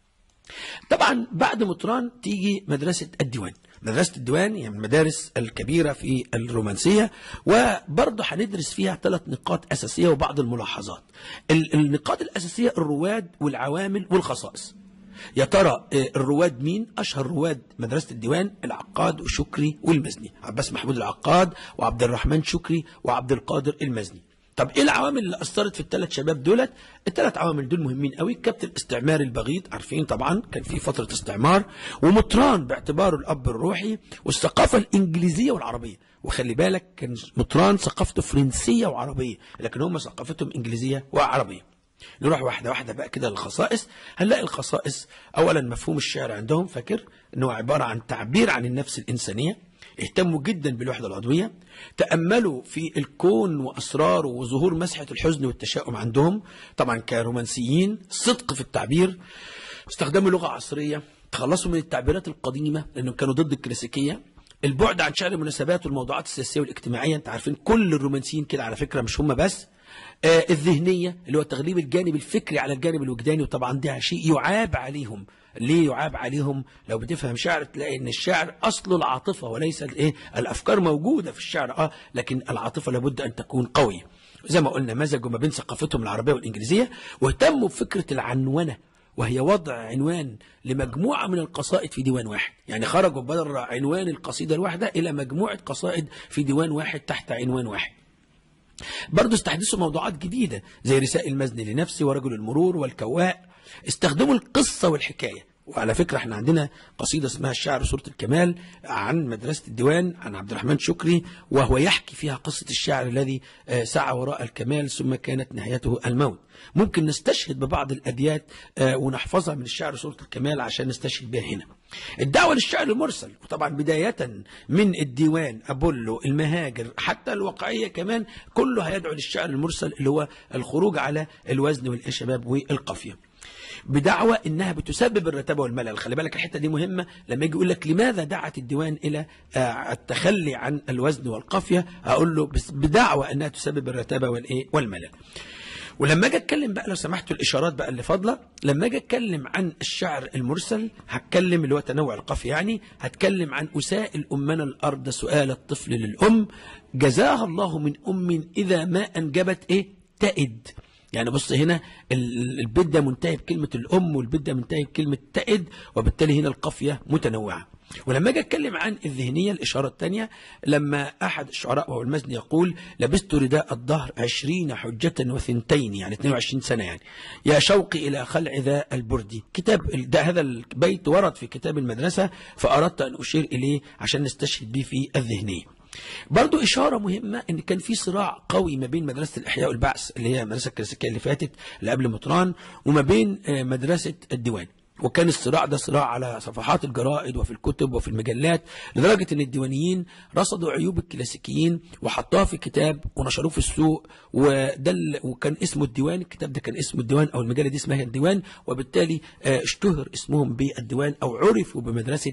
طبعا بعد مطران تيجي مدرسه الديوان مدرسة الديوان هي من المدارس الكبيرة في الرومانسية وبرضه هندرس فيها ثلاث نقاط أساسية وبعض الملاحظات النقاط الأساسية الرواد والعوامل والخصائص يا ترى الرواد مين أشهر رواد مدرسة الديوان العقاد وشكري والمزني عباس محمود العقاد وعبد الرحمن شكري وعبد القادر المزني طب ايه العوامل اللي اثرت في الثلاث شباب دولت الثلاث عوامل دول مهمين قوي كابتن الاستعمار البغيض عارفين طبعا كان في فتره استعمار ومطران باعتباره الاب الروحي والثقافه الانجليزيه والعربيه وخلي بالك كان مطران ثقافته فرنسيه وعربيه لكن هم ثقافتهم انجليزيه وعربيه نروح واحده واحده بقى كده للخصائص هنلاقي الخصائص اولا مفهوم الشعر عندهم فاكر انه عباره عن تعبير عن النفس الانسانيه اهتموا جدا بالوحدة العضوية تأملوا في الكون وأسراره وظهور مسحة الحزن والتشاؤم عندهم طبعا كرومانسيين صدق في التعبير استخدموا لغة عصرية تخلصوا من التعبيرات القديمة لأنهم كانوا ضد الكلاسيكية البعد عن شعر المناسبات والموضوعات السياسية والاجتماعية انت عارفين كل الرومانسيين كده على فكرة مش هم بس آه الذهنية اللي هو تغليب الجانب الفكري على الجانب الوجداني وطبعا ده شيء يعاب عليهم ليه يعاب عليهم لو بتفهم شعر تلاقي ان الشعر اصله العاطفه وليس الايه الافكار موجوده في الشعر اه لكن العاطفه لابد ان تكون قويه زي ما قلنا مزجوا ما بين ثقافتهم العربيه والانجليزيه واهتموا بفكره العنونه وهي وضع عنوان لمجموعة من القصائد في ديوان واحد يعني خرجوا بدل عنوان القصيدة الواحدة إلى مجموعة قصائد في ديوان واحد تحت عنوان واحد برضه استحدثوا موضوعات جديدة زي رسائل المزني لنفسي ورجل المرور والكواء استخدموا القصة والحكاية وعلى فكرة احنا عندنا قصيدة اسمها الشعر سورة الكمال عن مدرسة الديوان عن عبد الرحمن شكري وهو يحكي فيها قصة الشعر الذي سعى وراء الكمال ثم كانت نهايته الموت ممكن نستشهد ببعض الأبيات ونحفظها من الشعر سورة الكمال عشان نستشهد بها هنا الدعوة للشعر المرسل وطبعا بداية من الديوان أبولو المهاجر حتى الواقعية كمان كله هيدعو للشعر المرسل اللي هو الخروج على الوزن والشباب والقافية بدعوى انها بتسبب الرتابه والملل خلي بالك الحته دي مهمه لما يجي يقول لك لماذا دعت الديوان الى التخلي عن الوزن والقافيه اقول له بدعوى انها تسبب الرتابه والايه والملل ولما اجي اتكلم بقى لو سمحتوا الاشارات بقى اللي فاضله لما اجي اتكلم عن الشعر المرسل هتكلم اللي هو تنوع القافيه يعني هتكلم عن اساء الامنا الارض سؤال الطفل للام جزاها الله من ام اذا ما انجبت ايه تئد يعني بص هنا البيت ده منتهي بكلمة الأم والبيت ده منتهي بكلمة تئد وبالتالي هنا القافية متنوعة ولما اجي اتكلم عن الذهنيه الاشاره الثانيه لما احد الشعراء وهو المزني يقول لبست رداء الدهر عشرين حجه وثنتين يعني 22 سنه يعني يا شوقي الى خلع ذا البردي كتاب ده هذا البيت ورد في كتاب المدرسه فاردت ان اشير اليه عشان نستشهد به في الذهنيه برضو إشارة مهمة إن كان في صراع قوي ما بين مدرسة الإحياء والبعث اللي هي المدرسة الكلاسيكية اللي فاتت اللي قبل مطران وما بين مدرسة الديوان وكان الصراع ده صراع على صفحات الجرائد وفي الكتب وفي المجلات لدرجة ان الديوانيين رصدوا عيوب الكلاسيكيين وحطوها في كتاب ونشروه في السوق وده وكان اسمه الديوان الكتاب ده كان اسمه الديوان او المجلة دي اسمها الديوان وبالتالي اشتهر اسمهم بالديوان او عرفوا بمدرسة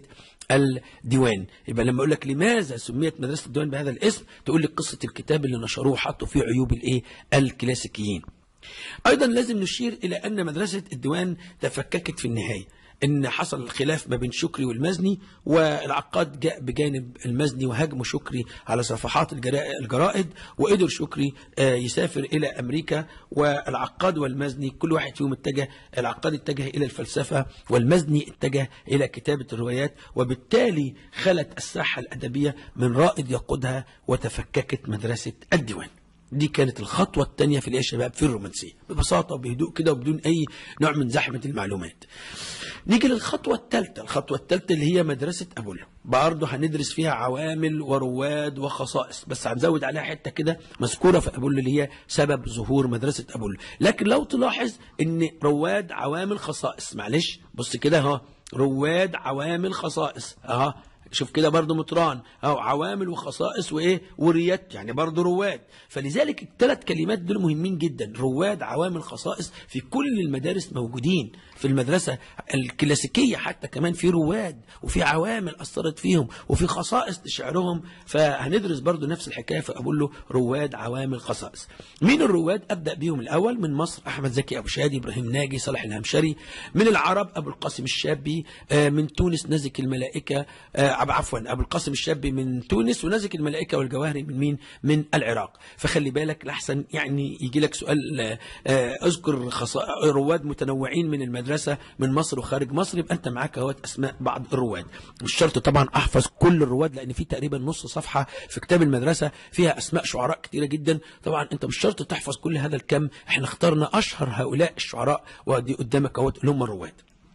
الديوان يبقى لما اقول لك لماذا سميت مدرسة الديوان بهذا الاسم تقول لي قصة الكتاب اللي نشروه حطوا فيه عيوب الايه الكلاسيكيين أيضا لازم نشير إلى أن مدرسة الديوان تفككت في النهاية ان حصل خلاف ما بين شكري والمزني والعقاد جاء بجانب المزني وهاجموا شكري على صفحات الجرائد وقدر شكري يسافر الى امريكا والعقاد والمزني كل واحد فيهم اتجه العقاد اتجه الى الفلسفه والمزني اتجه الى كتابه الروايات وبالتالي خلت الساحه الادبيه من رائد يقودها وتفككت مدرسه الديوان دي كانت الخطوة الثانية في الايه يا شباب في الرومانسية ببساطة وبهدوء كده وبدون أي نوع من زحمة المعلومات نيجي للخطوة الثالثة الخطوة الثالثة اللي هي مدرسة أبولو برضه هندرس فيها عوامل ورواد وخصائص بس هنزود عليها حتة كده مذكورة في أبولو اللي هي سبب ظهور مدرسة أبولو لكن لو تلاحظ ان رواد عوامل خصائص معلش بص كده اهو رواد عوامل خصائص اهو شوف كده برضو مطران أو عوامل وخصائص وإيه وريات يعني برضو رواد فلذلك الثلاث كلمات دول مهمين جدا رواد عوامل خصائص في كل المدارس موجودين في المدرسة الكلاسيكية حتى كمان في رواد وفي عوامل أثرت فيهم وفي خصائص لشعرهم فهندرس برضو نفس الحكاية فأقول له رواد عوامل خصائص مين الرواد أبدأ بيهم الأول من مصر أحمد زكي أبو شادي إبراهيم ناجي صالح الهمشري من العرب أبو القاسم الشابي من تونس نزك الملائكة عفوا ابو القاسم الشابي من تونس ونزك الملائكه والجواهري من مين من العراق فخلي بالك لحسن يعني يجي لك سؤال آه، اذكر خصا- رواد متنوعين من المدرسه من مصر وخارج مصر يبقى انت معاك اهوت اسماء بعض الرواد مش شرط طبعا احفظ كل الرواد لان في تقريبا نص صفحه في كتاب المدرسه فيها اسماء شعراء كتيره جدا طبعا انت مش شرط تحفظ كل هذا الكم احنا اخترنا اشهر هؤلاء الشعراء ودي قدامك اهوت اللي هم الرواد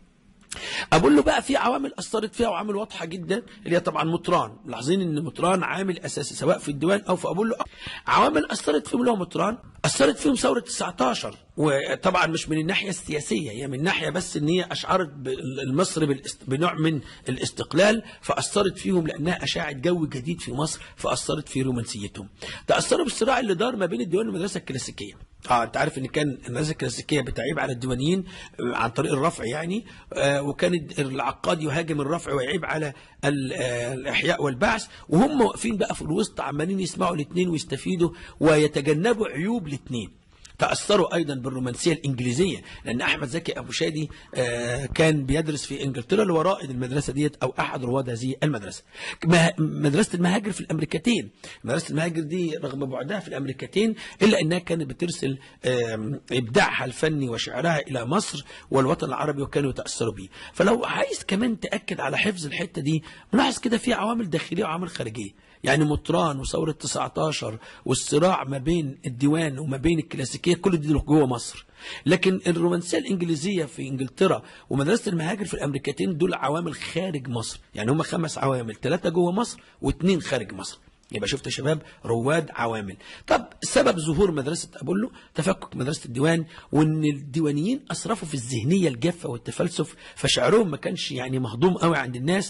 اقول له بقى في عوامل اثرت فيها وعامل واضحه جدا اللي هي طبعا مطران ملاحظين ان مطران عامل اساسي سواء في الديوان او في اقول له عوامل اثرت فيهم اللي هو مطران اثرت فيهم ثوره 19 وطبعا مش من الناحيه السياسيه هي من ناحيه بس ان هي اشعرت مصر بالاست... بنوع من الاستقلال فاثرت فيهم لانها اشاعت جو جديد في مصر فاثرت في رومانسيتهم تاثروا بالصراع اللي دار ما بين الديوان والمدرسه الكلاسيكيه اه انت عارف ان كان المدرسه الكلاسيكيه بتعيب على الديوانيين آه، عن طريق الرفع يعني آه وكان العقاد يهاجم الرفع ويعيب على ال- آه، الاحياء والبعث وهم واقفين بقى في الوسط عمالين يسمعوا الاثنين ويستفيدوا ويتجنبوا عيوب الاثنين تأثروا أيضا بالرومانسية الإنجليزية لأن أحمد زكي أبو شادي آه، كان بيدرس في إنجلترا اللي هو رائد المدرسة ديت أو أحد رواد هذه المدرسة مه- مدرسة المهاجر في الأمريكتين مدرسة المهاجر دي رغم بعدها في الأمريكتين إلا أنها كانت بترسل آم، إبداعها الفني وشعرها إلى مصر والوطن العربي وكانوا يتأثروا بيه فلو عايز كمان تأكد على حفظ الحتة دي ملاحظ كده في عوامل داخلية وعوامل خارجية يعني مطران وثورة 19 والصراع ما بين الديوان وما بين الكلاسيكية كل دي جوه مصر لكن الرومانسية الإنجليزية في إنجلترا ومدرسة المهاجر في الأمريكتين دول عوامل خارج مصر يعني هم خمس عوامل ثلاثة جوه مصر واثنين خارج مصر يبقى شفت يا شباب رواد عوامل طب سبب ظهور مدرسة أبولو تفكك مدرسة الديوان وان الديوانيين أسرفوا في الذهنية الجافة والتفلسف فشعرهم ما كانش يعني مهضوم قوي عند الناس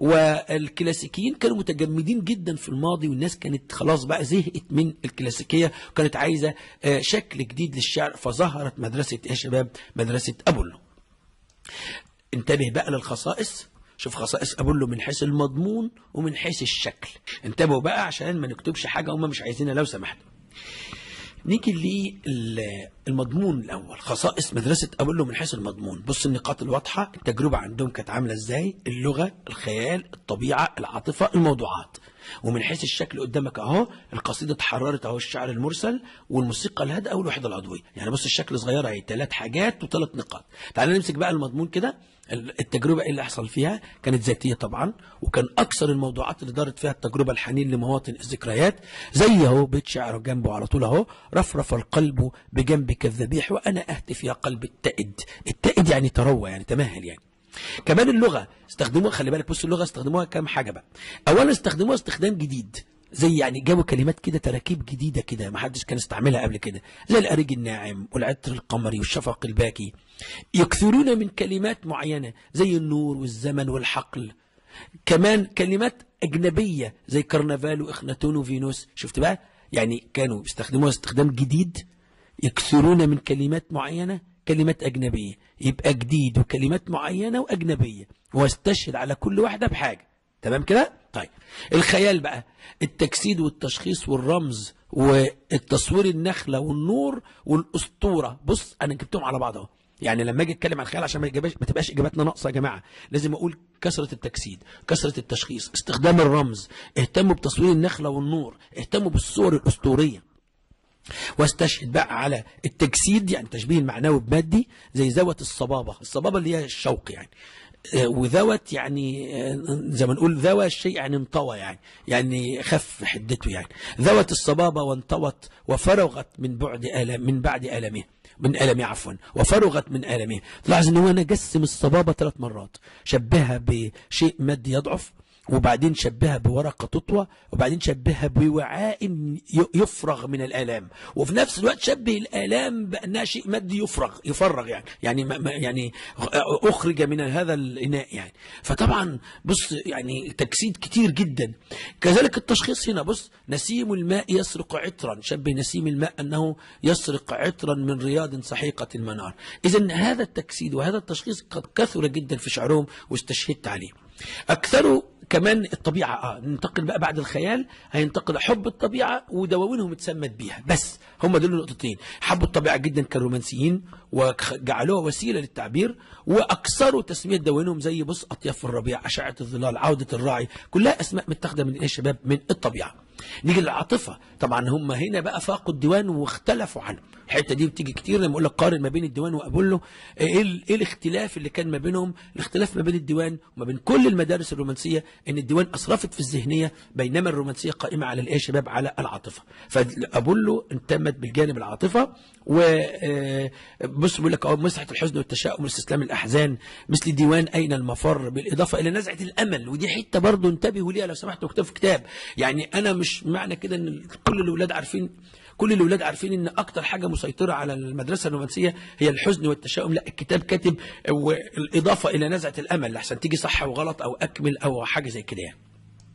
والكلاسيكيين كانوا متجمدين جدا في الماضي والناس كانت خلاص بقى زهقت من الكلاسيكية وكانت عايزة آه، شكل جديد للشعر فظهرت مدرسة يا شباب مدرسة أبولو انتبه بقى للخصائص شوف خصائص أبولو من حيث المضمون ومن حيث الشكل انتبهوا بقى عشان ما نكتبش حاجة هم مش عايزينها لو سمحتوا نيجي للمضمون الأول خصائص مدرسة أبولو من حيث المضمون بص النقاط الواضحة التجربة عندهم كانت عاملة إزاي اللغة الخيال الطبيعة العاطفة الموضوعات ومن حيث الشكل قدامك اهو القصيدة اتحررت اهو الشعر المرسل والموسيقى الهادئة والوحدة العضوية يعني بص الشكل صغيرة اهي ثلاث حاجات وثلاث نقاط تعال نمسك بقى المضمون كده التجربة ايه اللي حصل فيها كانت ذاتية طبعا وكان اكثر الموضوعات اللي دارت فيها التجربة الحنين لمواطن الذكريات زي اهو بيت شعر جنبه على طول اهو رفرف القلب بجنبك الذبيح وانا اهتف يا قلب التائد التائد يعني تروى يعني تمهل يعني كمان اللغه استخدموها خلي بالك بص اللغه استخدموها كام حاجه بقى اولا استخدموها استخدام جديد زي يعني جابوا كلمات كده تراكيب جديده كده ما حدش كان استعملها قبل كده زي الاريج الناعم والعطر القمري والشفق الباكي يكثرون من كلمات معينه زي النور والزمن والحقل كمان كلمات اجنبيه زي كرنفال واخناتون وفينوس شفت بقى يعني كانوا بيستخدموها استخدام جديد يكثرون من كلمات معينه كلمات أجنبية يبقى جديد وكلمات معينة وأجنبية واستشهد على كل واحدة بحاجة تمام كده؟ طيب الخيال بقى التجسيد والتشخيص والرمز والتصوير النخلة والنور والأسطورة بص أنا جبتهم على بعض اهو يعني لما اجي اتكلم عن الخيال عشان ما يجيبش ما تبقاش اجاباتنا ناقصه يا جماعه لازم اقول كثره التجسيد كثره التشخيص استخدام الرمز اهتموا بتصوير النخله والنور اهتموا بالصور الاسطوريه واستشهد بقى على التجسيد يعني تشبيه المعنوي بمادي زي ذوة الصبابة الصبابة اللي هي الشوق يعني آه، وذوت يعني آه، زي ما نقول ذوى الشيء يعني انطوى يعني يعني خف حدته يعني ذوت الصبابة وانطوت وفرغت من بعد آلام من بعد آلامه من آلامه عفوا وفرغت من آلامه تلاحظ ان هو انا جسم الصبابة ثلاث مرات شبهها بشيء مادي يضعف وبعدين شبهها بورقة تطوى وبعدين شبهها بوعاء ي- يفرغ من الآلام وفي نفس الوقت شبه الآلام بأنها شيء مادي يفرغ يفرغ يعني يعني ما- ما- يعني أخرج من هذا الإناء يعني فطبعا بص يعني تجسيد كتير جدا كذلك التشخيص هنا بص نسيم الماء يسرق عطرا شبه نسيم الماء أنه يسرق عطرا من رياض سحيقة المنار إذا هذا التجسيد وهذا التشخيص قد كثر جدا في شعرهم واستشهدت عليه اكثروا كمان الطبيعة اه ننتقل بقى بعد الخيال هينتقل حب الطبيعة ودواوينهم اتسمت بيها بس هم دول النقطتين حبوا الطبيعة جدا كالرومانسيين وجعلوها وسيلة للتعبير واكثروا تسمية دواوينهم زي بص اطياف الربيع اشعة الظلال عودة الراعي كلها اسماء متاخدة من ايه يا شباب من الطبيعة نيجي للعاطفة طبعا هم هنا بقى فاقوا الديوان واختلفوا عنه الحته دي بتيجي كتير لما اقول لك قارن ما بين الديوان وابولو ايه ال- ايه الاختلاف اللي كان ما بينهم الاختلاف ما بين الديوان وما بين كل المدارس الرومانسيه ان الديوان اسرفت في الذهنيه بينما الرومانسيه قائمه على الايه يا شباب على العاطفه فابولو انتمت بالجانب العاطفه و آه، بص بيقول لك اهو مسحه الحزن والتشاؤم واستسلام الاحزان مثل ديوان اين المفر بالاضافه الى نزعه الامل ودي حته برضه انتبهوا ليها لو سمحتوا اكتبوا في كتاب يعني انا مش معنى كده ان كل الاولاد عارفين كل الاولاد عارفين ان اكتر حاجه مسيطره على المدرسه الرومانسيه هي الحزن والتشاؤم لا الكتاب كاتب والاضافه الى نزعه الامل لحسن تيجي صح وغلط او اكمل او حاجه زي كده يعني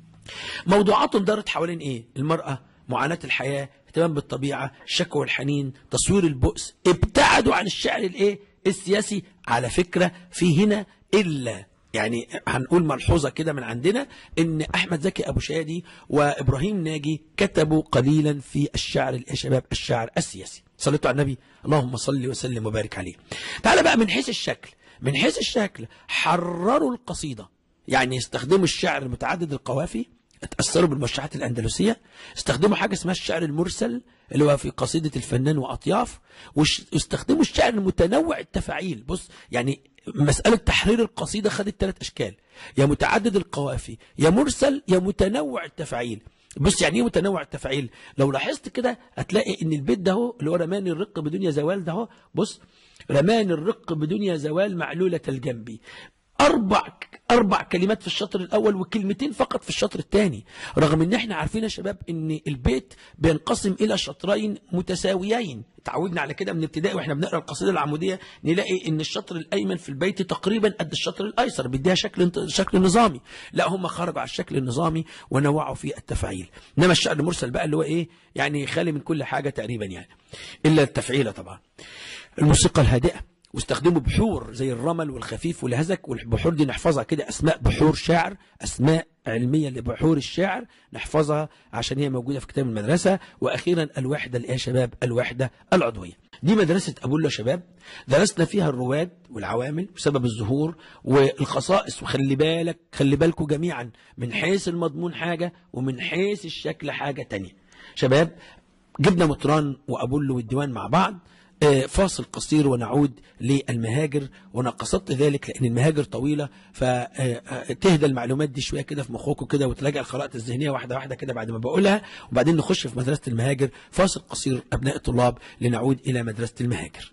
موضوعاتهم دارت حوالين ايه المراه معاناه الحياه اهتمام بالطبيعه الشكوى والحنين تصوير البؤس ابتعدوا عن الشعر الايه السياسي على فكره في هنا الا يعني هنقول ملحوظة كده من عندنا ان احمد زكي ابو شادي وابراهيم ناجي كتبوا قليلا في الشعر يا شباب الشعر السياسي صليتوا على النبي اللهم صل وسلم وبارك عليه تعال بقى من حيث الشكل من حيث الشكل حرروا القصيدة يعني يستخدموا الشعر متعدد القوافي اتأثروا بالمرشحات الأندلسية استخدموا حاجة اسمها الشعر المرسل اللي هو في قصيدة الفنان وأطياف واستخدموا الشعر المتنوع التفاعيل بص يعني مسألة تحرير القصيدة خدت ثلاث أشكال يا متعدد القوافي يا مرسل يا متنوع التفاعيل بص يعني ايه متنوع التفاعيل لو لاحظت كده هتلاقي ان البيت ده هو اللي هو رماني الرق بدنيا زوال ده هو بص رماني الرق بدنيا زوال معلولة الجنب أربع أربع كلمات في الشطر الأول وكلمتين فقط في الشطر الثاني رغم إن إحنا عارفين يا شباب إن البيت بينقسم إلى شطرين متساويين تعودنا على كده من ابتدائي واحنا بنقرا القصيده العموديه نلاقي ان الشطر الايمن في البيت تقريبا قد الشطر الايسر بيديها شكل شكل نظامي لا هم خرجوا على الشكل النظامي ونوعوا في التفعيل انما الشعر المرسل بقى اللي هو ايه يعني خالي من كل حاجه تقريبا يعني الا التفعيله طبعا الموسيقى الهادئه واستخدموا بحور زي الرمل والخفيف والهزك والبحور دي نحفظها كده اسماء بحور شعر اسماء علميه لبحور الشعر نحفظها عشان هي موجوده في كتاب المدرسه واخيرا الوحده اللي يا شباب الوحده العضويه دي مدرسه ابولا شباب درسنا فيها الرواد والعوامل وسبب الظهور والخصائص وخلي بالك خلي بالكم جميعا من حيث المضمون حاجه ومن حيث الشكل حاجه تانية شباب جبنا مطران وابولو والديوان مع بعض فاصل قصير ونعود للمهاجر وانا قصدت ذلك لان المهاجر طويله فتهدى المعلومات دي شويه كده في مخكم كده وتراجع الخرائط الذهنيه واحده واحده كده بعد ما بقولها وبعدين نخش في مدرسه المهاجر فاصل قصير ابناء الطلاب لنعود الى مدرسه المهاجر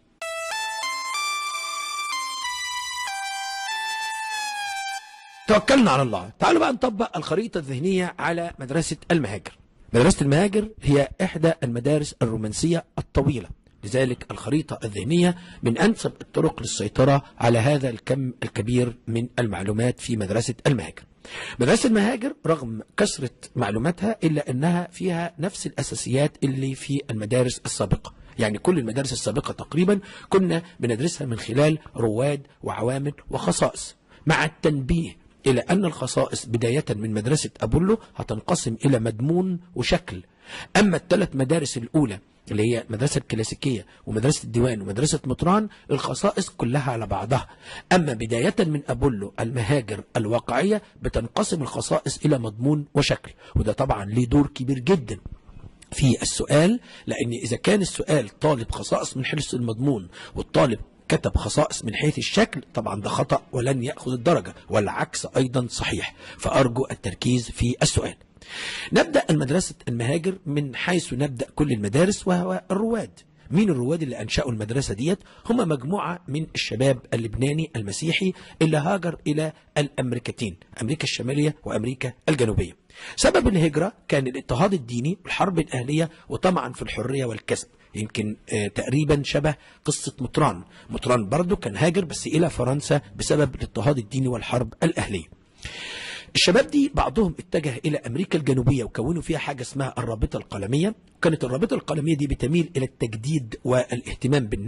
توكلنا على الله تعالوا بقى نطبق الخريطه الذهنيه على مدرسه المهاجر مدرسه المهاجر هي احدى المدارس الرومانسيه الطويله لذلك الخريطة الذهنية من أنسب الطرق للسيطرة على هذا الكم الكبير من المعلومات في مدرسة المهاجر مدرسة المهاجر رغم كثرة معلوماتها إلا أنها فيها نفس الأساسيات اللي في المدارس السابقة يعني كل المدارس السابقة تقريبا كنا بندرسها من خلال رواد وعوامل وخصائص مع التنبيه إلى أن الخصائص بداية من مدرسة أبولو هتنقسم إلى مضمون وشكل أما الثلاث مدارس الأولى اللي هي المدرسة الكلاسيكية ومدرسة الديوان ومدرسة مطران الخصائص كلها على بعضها أما بداية من أبولو المهاجر الواقعية بتنقسم الخصائص إلى مضمون وشكل وده طبعا ليه دور كبير جدا في السؤال لأن إذا كان السؤال طالب خصائص من حيث المضمون والطالب كتب خصائص من حيث الشكل طبعا ده خطأ ولن يأخذ الدرجة والعكس أيضا صحيح فأرجو التركيز في السؤال نبدأ المدرسة المهاجر من حيث نبدأ كل المدارس وهو الرواد مين الرواد اللي أنشأوا المدرسة ديت هم مجموعة من الشباب اللبناني المسيحي اللي هاجر إلى الأمريكتين أمريكا الشمالية وأمريكا الجنوبية سبب الهجرة كان الاضطهاد الديني والحرب الأهلية وطمعا في الحرية والكسب يمكن آه تقريبا شبه قصة مطران مطران برضو كان هاجر بس إلى فرنسا بسبب الاضطهاد الديني والحرب الأهلية الشباب دي بعضهم اتجه الى امريكا الجنوبيه وكونوا فيها حاجه اسمها الرابطه القلميه وكانت الرابطه القلميه دي بتميل الى التجديد والاهتمام بالنثر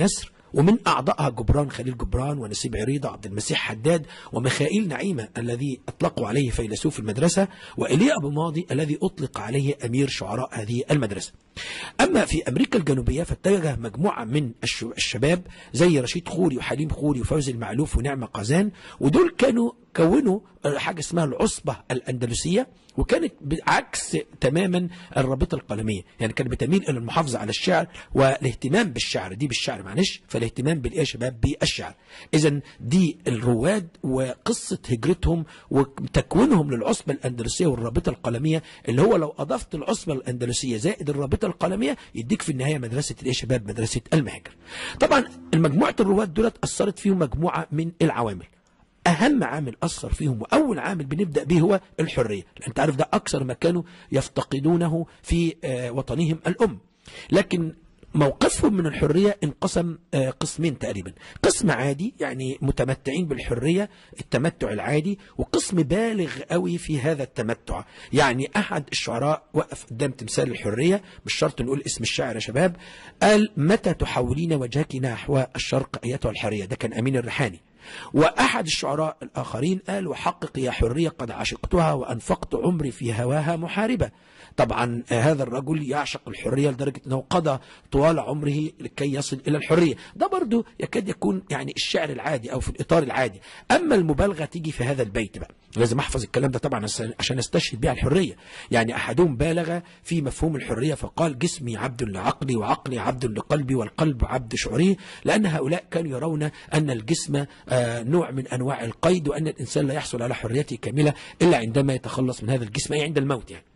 ومن أعضائها جبران خليل جبران ونسيب عريضة عبد المسيح حداد وميخائيل نعيمة الذي أطلقوا عليه فيلسوف المدرسة وإيليا أبو ماضي الذي أطلق عليه أمير شعراء هذه المدرسة أما في أمريكا الجنوبية فاتجه مجموعة من الشباب زي رشيد خوري وحليم خوري وفوزي المعلوف ونعمة قزان ودول كانوا كونوا حاجة اسمها العصبة الأندلسية وكانت عكس تماما الرابطة القلمية يعني كانت بتميل إلى المحافظة على الشعر والاهتمام بالشعر دي بالشعر معلش فالاهتمام بالإيه يا شباب بالشعر إذا دي الرواد وقصة هجرتهم وتكوينهم للعصبة الأندلسية والرابطة القلمية اللي هو لو أضفت العصبة الأندلسية زائد الرابطة القلمية يديك في النهاية مدرسة الإيه يا شباب مدرسة المهاجر طبعا المجموعة الرواد دولت أثرت فيهم مجموعة من العوامل أهم عامل أثر فيهم وأول عامل بنبدأ به هو الحرية أنت عارف ده أكثر ما كانوا يفتقدونه في وطنهم الأم لكن موقفهم من الحرية انقسم قسمين تقريبا قسم عادي يعني متمتعين بالحرية التمتع العادي وقسم بالغ قوي في هذا التمتع يعني أحد الشعراء وقف قدام تمثال الحرية مش شرط نقول اسم الشاعر يا شباب قال متى تحولين وجهك نحو الشرق أيتها الحرية ده كان أمين الريحاني وأحد الشعراء الآخرين قال وحقق يا حرية قد عشقتها وأنفقت عمري في هواها محاربة طبعا هذا الرجل يعشق الحرية لدرجة أنه قضى طوال عمره لكي يصل إلى الحرية ده برضو يكاد يكون يعني الشعر العادي أو في الإطار العادي أما المبالغة تيجي في هذا البيت بقى لازم أحفظ الكلام ده طبعا عشان استشهد بها الحرية يعني أحدهم بالغ في مفهوم الحرية فقال جسمي عبد لعقلي وعقلي عبد لقلبي والقلب عبد شعوري لأن هؤلاء كانوا يرون أن الجسم نوع من أنواع القيد وأن الإنسان لا يحصل على حريته كاملة إلا عندما يتخلص من هذا الجسم أي عند الموت يعني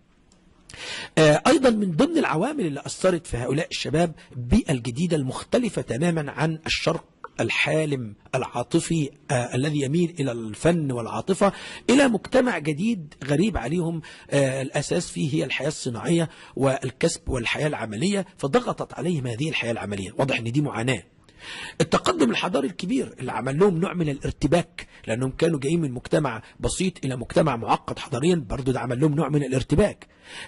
أيضا من ضمن العوامل اللي أثرت في هؤلاء الشباب البيئة الجديدة المختلفة تماما عن الشرق الحالم العاطفي آه الذي يميل إلى الفن والعاطفة إلى مجتمع جديد غريب عليهم آه الأساس فيه هي الحياة الصناعية والكسب والحياة العملية فضغطت عليهم هذه الحياة العملية واضح أن دي معاناة التقدم الحضاري الكبير اللي عمل لهم نوع من الارتباك لأنهم كانوا جايين من مجتمع بسيط إلى مجتمع معقد حضاريا برضو ده عمل لهم نوع من الارتباك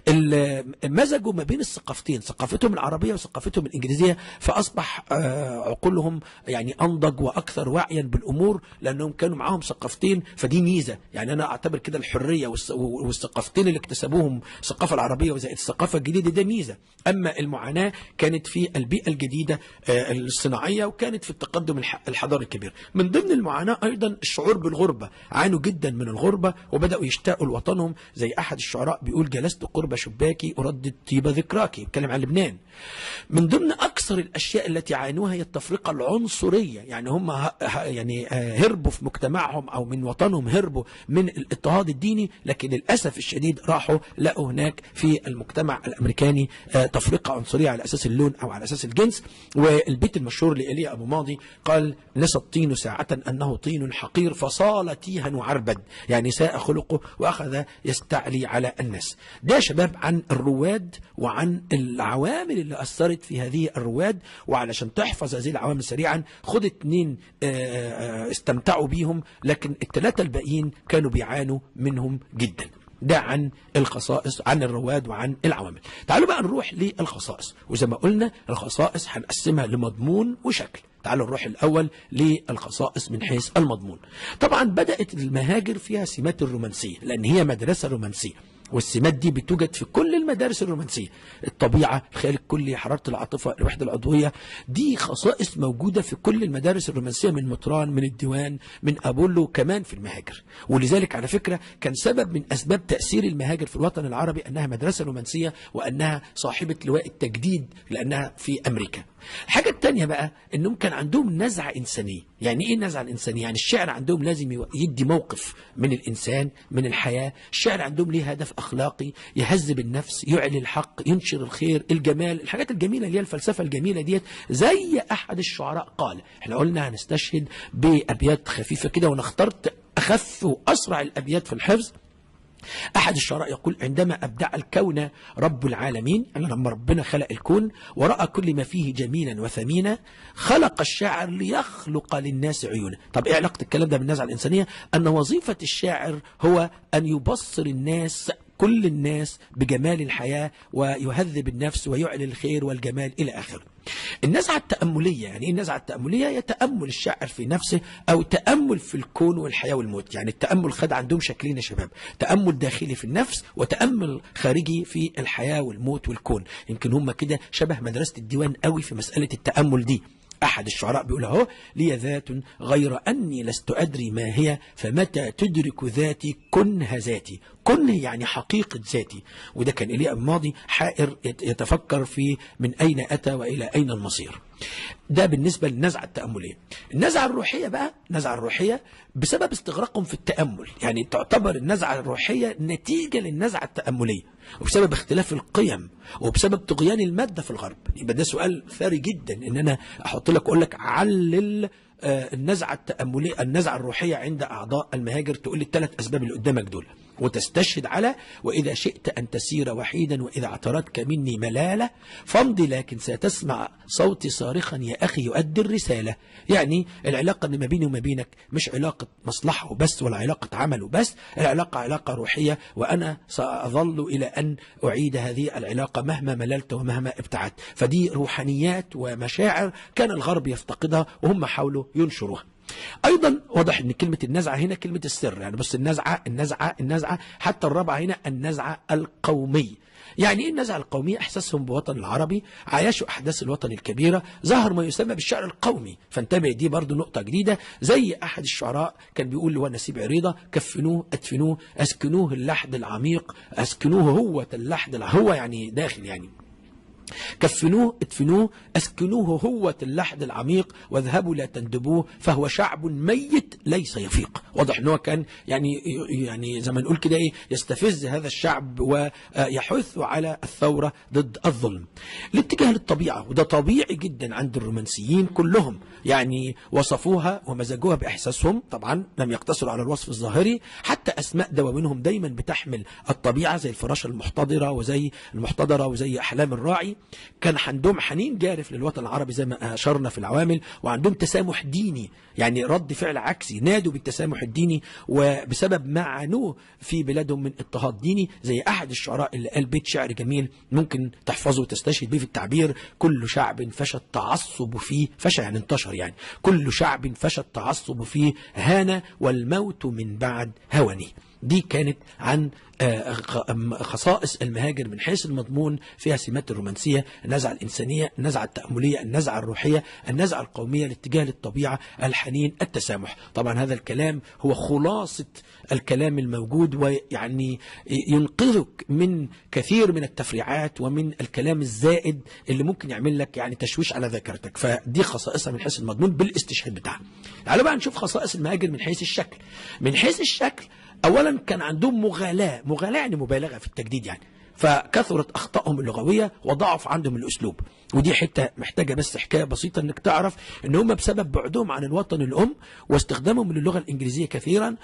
مزجوا ما بين الثقافتين ثقافتهم العربية وثقافتهم الإنجليزية فأصبح عقولهم يعني أنضج وأكثر وعيا بالأمور لأنهم كانوا معاهم ثقافتين فدي ميزة يعني أنا أعتبر كده الحرية والثقافتين اللي اكتسبوهم الثقافة العربية وزائد الثقافة الجديدة ده ميزة أما المعاناة كانت في البيئة الجديدة الصناعية وكانت في التقدم الحضاري الكبير من ضمن المعاناة أيضا الشعور بالغربة عانوا جدا من الغربة وبدأوا يشتاقوا لوطنهم زي أحد الشعراء بيقول جلست قرب شباكي أردد طيب ذكراكي يتكلم عن لبنان من ضمن أكثر الأشياء التي عانوها هي التفرقة العنصرية يعني هم يعني هربوا في مجتمعهم أو من وطنهم هربوا من الاضطهاد الديني لكن للأسف الشديد راحوا لقوا هناك في المجتمع الأمريكاني تفرقة عنصرية على أساس اللون أو على أساس الجنس والبيت المشهور لإيليا أبو ماضي قال نسى الطين ساعة أنه طين حقير فصال تيها وعربد يعني ساء خلقه وأخذ يستعلي على الناس ده شباب عن الرواد وعن العوامل اللي أثرت في هذه الرواد وعلشان تحفظ هذه العوامل سريعا خد اتنين استمتعوا بيهم لكن الثلاثة الباقيين كانوا بيعانوا منهم جدا ده عن الخصائص عن الرواد وعن العوامل تعالوا بقى نروح للخصائص وزي ما قلنا الخصائص هنقسمها لمضمون وشكل تعالوا نروح الأول للخصائص من حيث المضمون طبعا بدأت المهاجر فيها سمات الرومانسية لأن هي مدرسة رومانسية والسمات دي بتوجد في كل المدارس الرومانسية الطبيعة الخيال الكلي حرارة العاطفة الوحدة العضوية دي خصائص موجودة في كل المدارس الرومانسية من مطران من الديوان من أبولو كمان في المهاجر ولذلك على فكرة كان سبب من أسباب تأثير المهاجر في الوطن العربي أنها مدرسة رومانسية وأنها صاحبة لواء التجديد لأنها في أمريكا الحاجة التانية بقى انهم كان عندهم نزعة انسانية يعني ايه النزعة الانسانية يعني الشعر عندهم لازم يدي موقف من الانسان من الحياة الشعر عندهم ليه هدف اخلاقي يهذب النفس يعلي الحق ينشر الخير الجمال الحاجات الجميلة اللي هي الفلسفة الجميلة ديت زي احد الشعراء قال احنا قلنا هنستشهد بابيات خفيفة كده وانا اخترت اخف واسرع الابيات في الحفظ أحد الشعراء يقول عندما أبدع الكون رب العالمين يعني لما ربنا خلق الكون ورأى كل ما فيه جميلا وثمينا خلق الشاعر ليخلق للناس عيونا طب إيه علاقة الكلام ده بالنزعة الإنسانية أن وظيفة الشاعر هو أن يبصر الناس كل الناس بجمال الحياة ويهذب النفس ويعلي الخير والجمال إلى آخره النزعة التأملية يعني ايه النزعة التأملية هي تأمل الشاعر في نفسه أو تأمل في الكون والحياة والموت يعني التأمل خد عندهم شكلين يا شباب تأمل داخلي في النفس وتأمل خارجي في الحياة والموت والكون يمكن هم كده شبه مدرسة الديوان قوي في مسألة التأمل دي أحد الشعراء بيقول اهو لي ذات غير أني لست أدري ما هي فمتى تدرك ذاتي كنها ذاتي كن يعني حقيقة ذاتي وده كان إليه الماضي حائر يتفكر في من أين أتى وإلى أين المصير ده بالنسبة للنزعة التأملية النزعة الروحية بقى النزعة الروحية بسبب استغراقهم في التأمل يعني تعتبر النزعة الروحية نتيجة للنزعة التأملية وبسبب اختلاف القيم وبسبب طغيان المادة في الغرب يبقى ده سؤال ثري جدا ان انا احط لك اقول لك علل النزعة التأملية النزعة الروحية عند أعضاء المهاجر تقول لي الثلاث أسباب اللي قدامك دول وتستشهد على وإذا شئت أن تسير وحيدا وإذا اعترضك مني ملالة فامضي لكن ستسمع صوتي صارخا يا أخي يؤدي الرسالة يعني العلاقة اللي ما بيني وما بينك مش علاقة مصلحة وبس ولا علاقة عمل وبس العلاقة علاقة روحية وأنا سأظل إلى أن أعيد هذه العلاقة مهما مللت ومهما ابتعدت فدي روحانيات ومشاعر كان الغرب يفتقدها وهم حاولوا ينشروها ايضا واضح ان كلمه النزعه هنا كلمه السر يعني بص النزعه النزعه النزعه حتى الرابعه هنا النزعه القوميه يعني ايه النزعه القوميه احساسهم بوطن العربي عايشوا احداث الوطن الكبيره ظهر ما يسمى بالشعر القومي فانتبه دي برضو نقطه جديده زي احد الشعراء كان بيقول اللي هو نسيب عريضه كفنوه ادفنوه اسكنوه اللحد العميق اسكنوه هو اللحد هو يعني داخل يعني كفنوه ادفنوه اسكنوه هوة اللحد العميق واذهبوا لا تندبوه فهو شعب ميت ليس يفيق واضح ان هو كان يعني يعني زي ما نقول كده ايه يستفز هذا الشعب ويحث على الثوره ضد الظلم الاتجاه للطبيعه وده طبيعي جدا عند الرومانسيين كلهم يعني وصفوها ومزجوها باحساسهم طبعا لم يقتصروا على الوصف الظاهري حتى اسماء دواوينهم دايما بتحمل الطبيعه زي الفراشه المحتضره وزي المحتضره وزي احلام الراعي كان عندهم حنين جارف للوطن العربي زي ما أشرنا في العوامل وعندهم تسامح ديني يعني رد فعل عكسي نادوا بالتسامح الديني وبسبب ما عانوه في بلادهم من اضطهاد ديني زي أحد الشعراء اللي قال بيت شعر جميل ممكن تحفظه وتستشهد به في التعبير كل شعب فشى التعصب فيه فشى يعني انتشر يعني كل شعب فشى التعصب فيه هان والموت من بعد هوني دي كانت عن خصائص المهاجر من حيث المضمون فيها سمات الرومانسية النزعة الإنسانية النزعة التأملية النزعة الروحية النزعة القومية الاتجاه للطبيعة الحنين التسامح طبعا هذا الكلام هو خلاصة الكلام الموجود ويعني ينقذك من كثير من التفريعات ومن الكلام الزائد اللي ممكن يعمل لك يعني تشويش على ذاكرتك فدي خصائصها من حيث المضمون بالاستشهاد بتاعها تعالوا بقى نشوف خصائص المهاجر من حيث الشكل من حيث الشكل اولا كان عندهم مغالاة مغالاة يعني مبالغة في التجديد يعني فكثرت اخطائهم اللغويه وضعف عندهم الاسلوب ودي حته محتاجه بس حكايه بسيطه انك تعرف ان هم بسبب بعدهم عن الوطن الام واستخدامهم للغه الانجليزيه كثيرا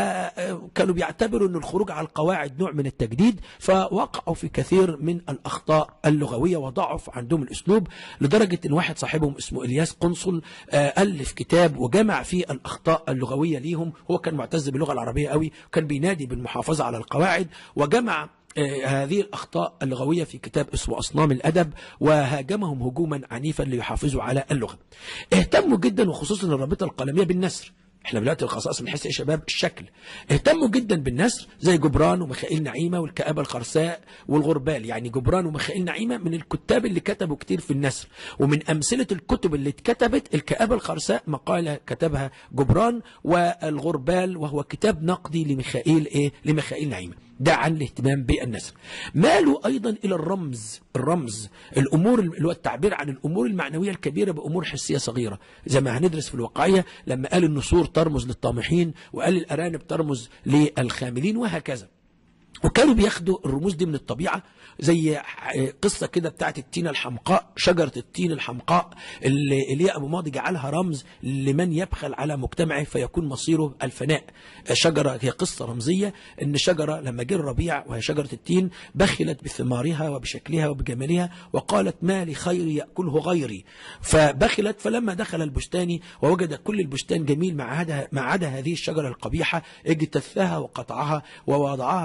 وكانوا بيعتبروا ان الخروج على القواعد نوع من التجديد فوقعوا في كثير من الاخطاء اللغويه وضعف عندهم الاسلوب لدرجه ان واحد صاحبهم اسمه الياس قنصل الف كتاب وجمع فيه الاخطاء اللغويه ليهم هو كان معتز باللغه العربيه قوي وكان بينادي بالمحافظه على القواعد وجمع هذه الأخطاء اللغوية في كتاب اسمه أصنام الأدب وهاجمهم هجوما عنيفا ليحافظوا على اللغة اهتموا جدا وخصوصا الرابطة القلمية بالنسر احنا دلوقتي الخصائص من حيث يا شباب الشكل اهتموا جدا بالنسر زي جبران وميخائيل نعيمة والكآبة الخرساء والغربال يعني جبران وميخائيل نعيمة من الكتاب اللي كتبوا كتير في النسر ومن أمثلة الكتب اللي اتكتبت الكآبة الخرساء مقالة كتبها جبران والغربال وهو كتاب نقدي لميخائيل ايه لميخائيل نعيمة ده عن الاهتمام بالنسر مالوا أيضا إلى الرمز الرمز الأمور اللي هو التعبير عن الأمور المعنوية الكبيرة بأمور حسية صغيرة زي ما هندرس في الواقعية لما قال النسور ترمز للطامحين وقال الأرانب ترمز للخاملين وهكذا وكانوا بياخدوا الرموز دي من الطبيعة زي قصة كده بتاعت التين الحمقاء شجرة التين الحمقاء اللي إلياء أبو ماضي جعلها رمز لمن يبخل على مجتمعه فيكون مصيره الفناء شجرة هي قصة رمزية إن شجرة لما جه الربيع وهي شجرة التين بخلت بثمارها وبشكلها وبجمالها وقالت ما لخير يأكله غيري فبخلت فلما دخل البستان ووجد كل البستان جميل ما عدا ما عدا هذه الشجرة القبيحة اجتثها وقطعها ووضعها في النار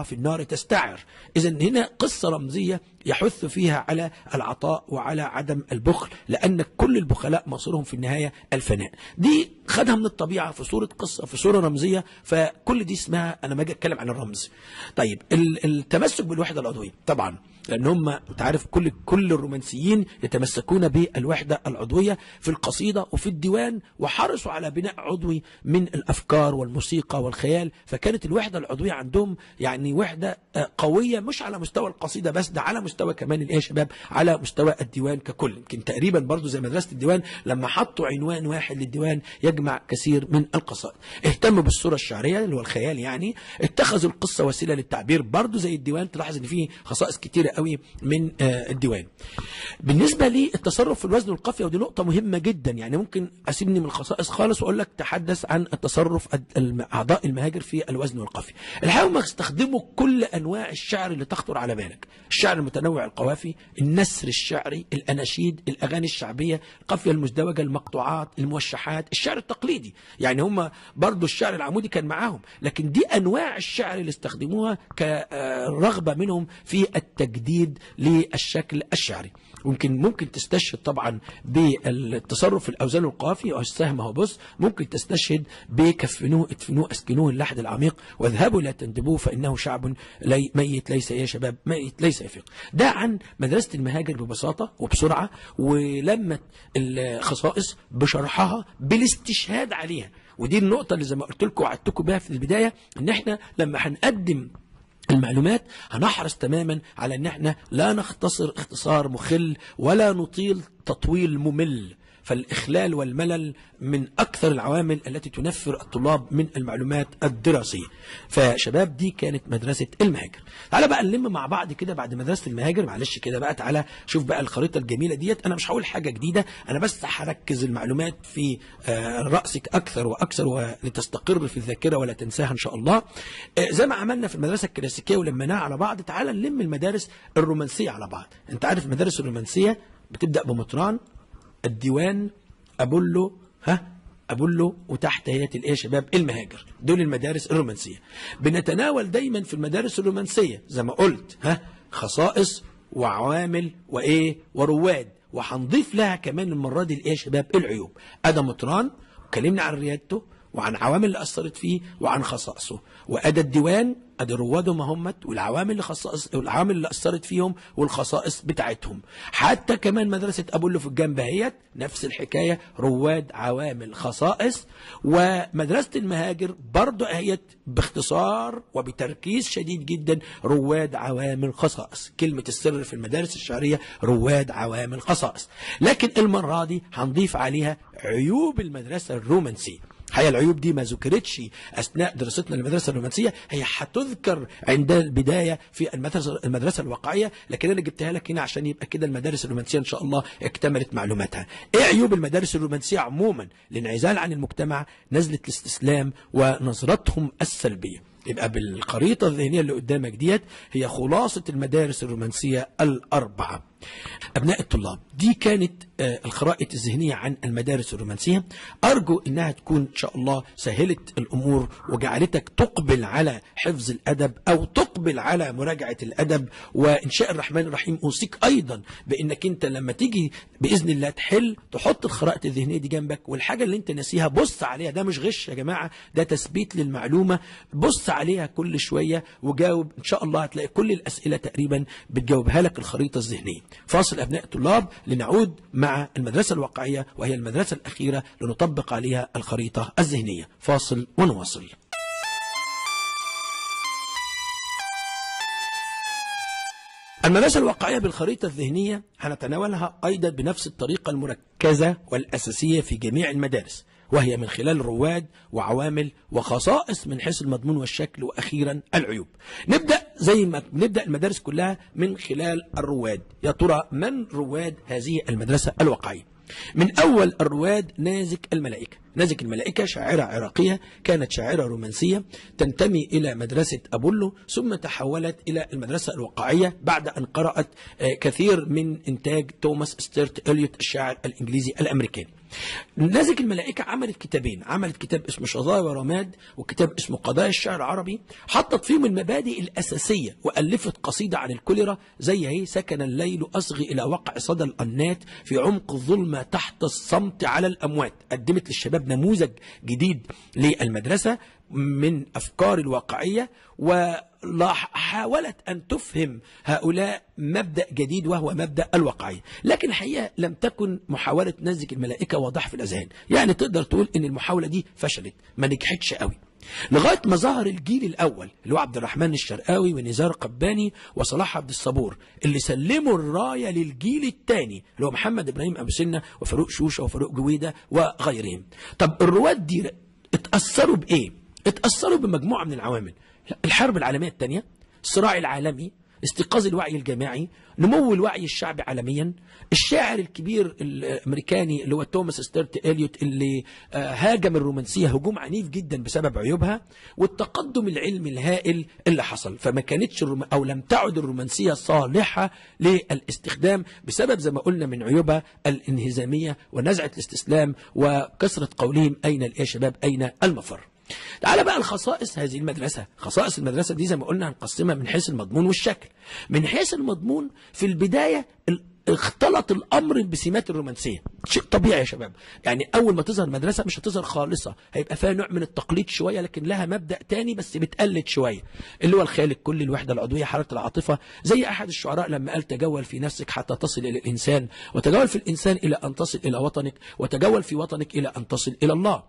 الفقر تستعر إذا هنا قصة رمزية يحث فيها على العطاء وعلى عدم البخل لأن كل البخلاء مصيرهم في النهاية الفناء دي خدها من الطبيعة في صورة قصة في صورة رمزية فكل دي اسمها أنا ما أجي أتكلم عن الرمز طيب التمسك بالوحدة العضوية طبعا لان هم انت عارف كل كل الرومانسيين يتمسكون بالوحده العضويه في القصيده وفي الديوان وحرصوا على بناء عضوي من الافكار والموسيقى والخيال فكانت الوحده العضويه عندهم يعني وحده آه، قويه مش على مستوى القصيده بس ده على مستوى كمان الايه يا شباب على مستوى الديوان ككل يمكن تقريبا برضو زي مدرسه الديوان لما حطوا عنوان واحد للديوان يجمع كثير من القصائد اهتموا بالصوره الشعريه اللي هو الخيال يعني اتخذوا القصه وسيله للتعبير برضو زي الديوان تلاحظ ان فيه خصائص كتيره قوي من آه، الديوان بالنسبة للتصرف في الوزن والقافية ودي نقطة مهمة جدا يعني ممكن أسيبني من الخصائص خالص وأقول لك تحدث عن التصرف أعضاء المهاجر في الوزن والقافية الحقيقة هم استخدموا كل أنواع الشعر اللي تخطر على بالك الشعر المتنوع القوافي النسر الشعري الأناشيد الأغاني الشعبية القافية المزدوجة المقطوعات الموشحات الشعر التقليدي يعني هم برضو الشعر العمودي كان معاهم لكن دي أنواع الشعر اللي استخدموها كرغبة منهم في التجديد للشكل الشعري ممكن ممكن تستشهد طبعا بالتصرف في الاوزان القافي او السهم اهو بص ممكن تستشهد بكفنوه ادفنوه اسكنوه اللحد العميق واذهبوا لا تندبوه فانه شعب لي ميت ليس يا شباب ميت ليس يفيق ده عن مدرسه المهاجر ببساطه وبسرعه ولمت الخصائص بشرحها بالاستشهاد عليها ودي النقطة اللي زي ما قلت لكم وعدتكم بها في البداية ان احنا لما هنقدم المعلومات هنحرص تماما على ان احنا لا نختصر اختصار مخل ولا نطيل تطويل ممل فالإخلال والملل من أكثر العوامل التي تنفر الطلاب من المعلومات الدراسية فشباب دي كانت مدرسة المهاجر تعالى بقى نلم مع بعض كده بعد مدرسة المهاجر معلش كده بقى تعالى شوف بقى الخريطة الجميلة ديت أنا مش هقول حاجة جديدة أنا بس هركز المعلومات في آه، رأسك أكثر وأكثر ولتستقر في الذاكرة ولا تنساها إن شاء الله آه، زي ما عملنا في المدرسة الكلاسيكية ولمناها على بعض تعالى نلم المدارس الرومانسية على بعض أنت عارف المدارس الرومانسية بتبدأ بمطران الديوان أبولو ها أبولو وتحت هيئة الإيه يا شباب المهاجر دول المدارس الرومانسية بنتناول دايما في المدارس الرومانسية زي ما قلت ها خصائص وعوامل وإيه ورواد وهنضيف لها كمان المرة دي الإيه يا شباب العيوب أدا مطران وكلمنا عن ريادته وعن عوامل اللي أثرت فيه وعن خصائصه وأدى الديوان ادي روادهم همت والعوامل اللي خصائص والعوامل اللي اثرت فيهم والخصائص بتاعتهم حتى كمان مدرسه ابولو في الجنب اهيت نفس الحكايه رواد عوامل خصائص ومدرسه المهاجر برضه اهيت باختصار وبتركيز شديد جدا رواد عوامل خصائص كلمه السر في المدارس الشعريه رواد عوامل خصائص لكن المره دي هنضيف عليها عيوب المدرسه الرومانسيه الحقيقه العيوب دي ما ذكرتش اثناء دراستنا للمدرسه الرومانسيه هي هتذكر عند البدايه في المدرسه المدرسه الواقعيه لكن انا جبتها لك هنا عشان يبقى كده المدارس الرومانسيه ان شاء الله اكتملت معلوماتها. ايه عيوب المدارس الرومانسيه عموما؟ الانعزال عن المجتمع، نزله الاستسلام ونظرتهم السلبيه. يبقى بالخريطة الذهنية اللي قدامك ديت هي خلاصة المدارس الرومانسية الأربعة أبناء الطلاب دي كانت آه، الخرائط الذهنية عن المدارس الرومانسية أرجو أنها تكون إن شاء الله سهلت الأمور وجعلتك تقبل على حفظ الأدب أو تقبل على مراجعة الأدب وإنشاء الرحمن الرحيم أوصيك أيضا بأنك أنت لما تيجي بإذن الله تحل تحط الخرائط الذهنية دي جنبك والحاجة اللي أنت ناسيها بص عليها ده مش غش يا جماعة ده تثبيت للمعلومة بص عليها كل شوية وجاوب إن شاء الله هتلاقي كل الأسئلة تقريبا بتجاوبها لك الخريطة الذهنية فاصل أبناء الطلاب لنعود مع المدرسة الواقعية وهي المدرسة الأخيرة لنطبق عليها الخريطة الذهنية فاصل ونواصل المدرسة الواقعية بالخريطة الذهنية هنتناولها أيضا بنفس الطريقة المركزة والأساسية في جميع المدارس وهي من خلال رواد وعوامل وخصائص من حيث المضمون والشكل وأخيرا العيوب نبدأ زي ما نبدأ المدارس كلها من خلال الرواد يا ترى من رواد هذه المدرسة الواقعية من أول الرواد نازك الملائكة نازك الملائكة شاعرة عراقية كانت شاعرة رومانسية تنتمي إلى مدرسة أبولو ثم تحولت إلى المدرسة الواقعية بعد أن قرأت آه، كثير من إنتاج توماس ستيرت إليوت الشاعر الإنجليزي الأمريكاني نازك الملائكة عملت كتابين عملت كتاب اسمه شظايا ورماد وكتاب اسمه قضايا الشعر العربي حطت فيهم المبادئ الأساسية وألفت قصيدة عن الكوليرا زي هي سكن الليل أصغي إلى وقع صدى الأنات في عمق الظلمة تحت الصمت على الأموات قدمت للشباب نموذج جديد للمدرسة من أفكار الواقعية وحاولت أن تفهم هؤلاء مبدأ جديد وهو مبدأ الواقعية لكن الحقيقة لم تكن محاولة نزك الملائكة واضحة في الأذهان يعني تقدر تقول أن المحاولة دي فشلت ما نجحتش قوي لغاية ما ظهر الجيل الأول اللي هو عبد الرحمن الشرقاوي ونزار قباني وصلاح عبد الصبور اللي سلموا الراية للجيل الثاني اللي هو محمد إبراهيم أبو سنة وفاروق شوشة وفاروق جويدة وغيرهم طب الرواد دي اتأثروا بإيه؟ اتأثروا بمجموعة من العوامل الحرب العالمية الثانية الصراع العالمي استيقاظ الوعي الجماعي نمو الوعي الشعبي عالميا الشاعر الكبير الامريكاني اللي هو توماس ستيرت اليوت اللي هاجم الرومانسيه هجوم عنيف جدا بسبب عيوبها والتقدم العلمي الهائل اللي حصل فما كانتش الروم او لم تعد الرومانسيه صالحه للاستخدام بسبب زي ما قلنا من عيوبها الانهزاميه ونزعه الاستسلام وكثره قولهم اين يا شباب اين المفر تعال بقى الخصائص هذه المدرسة خصائص المدرسة دي زي ما قلنا هنقسمها من حيث المضمون والشكل من حيث المضمون في البداية اختلط الامر بسمات الرومانسيه شيء طبيعي يا شباب يعني اول ما تظهر مدرسه مش هتظهر خالصه هيبقى فيها نوع من التقليد شويه لكن لها مبدا تاني بس بتقلد شويه اللي هو الخيال الكلي الوحده العضويه حراره العاطفه زي احد الشعراء لما قال تجول في نفسك حتى تصل الى الانسان وتجول في الانسان الى ان تصل الى وطنك وتجول في وطنك الى ان تصل الى الله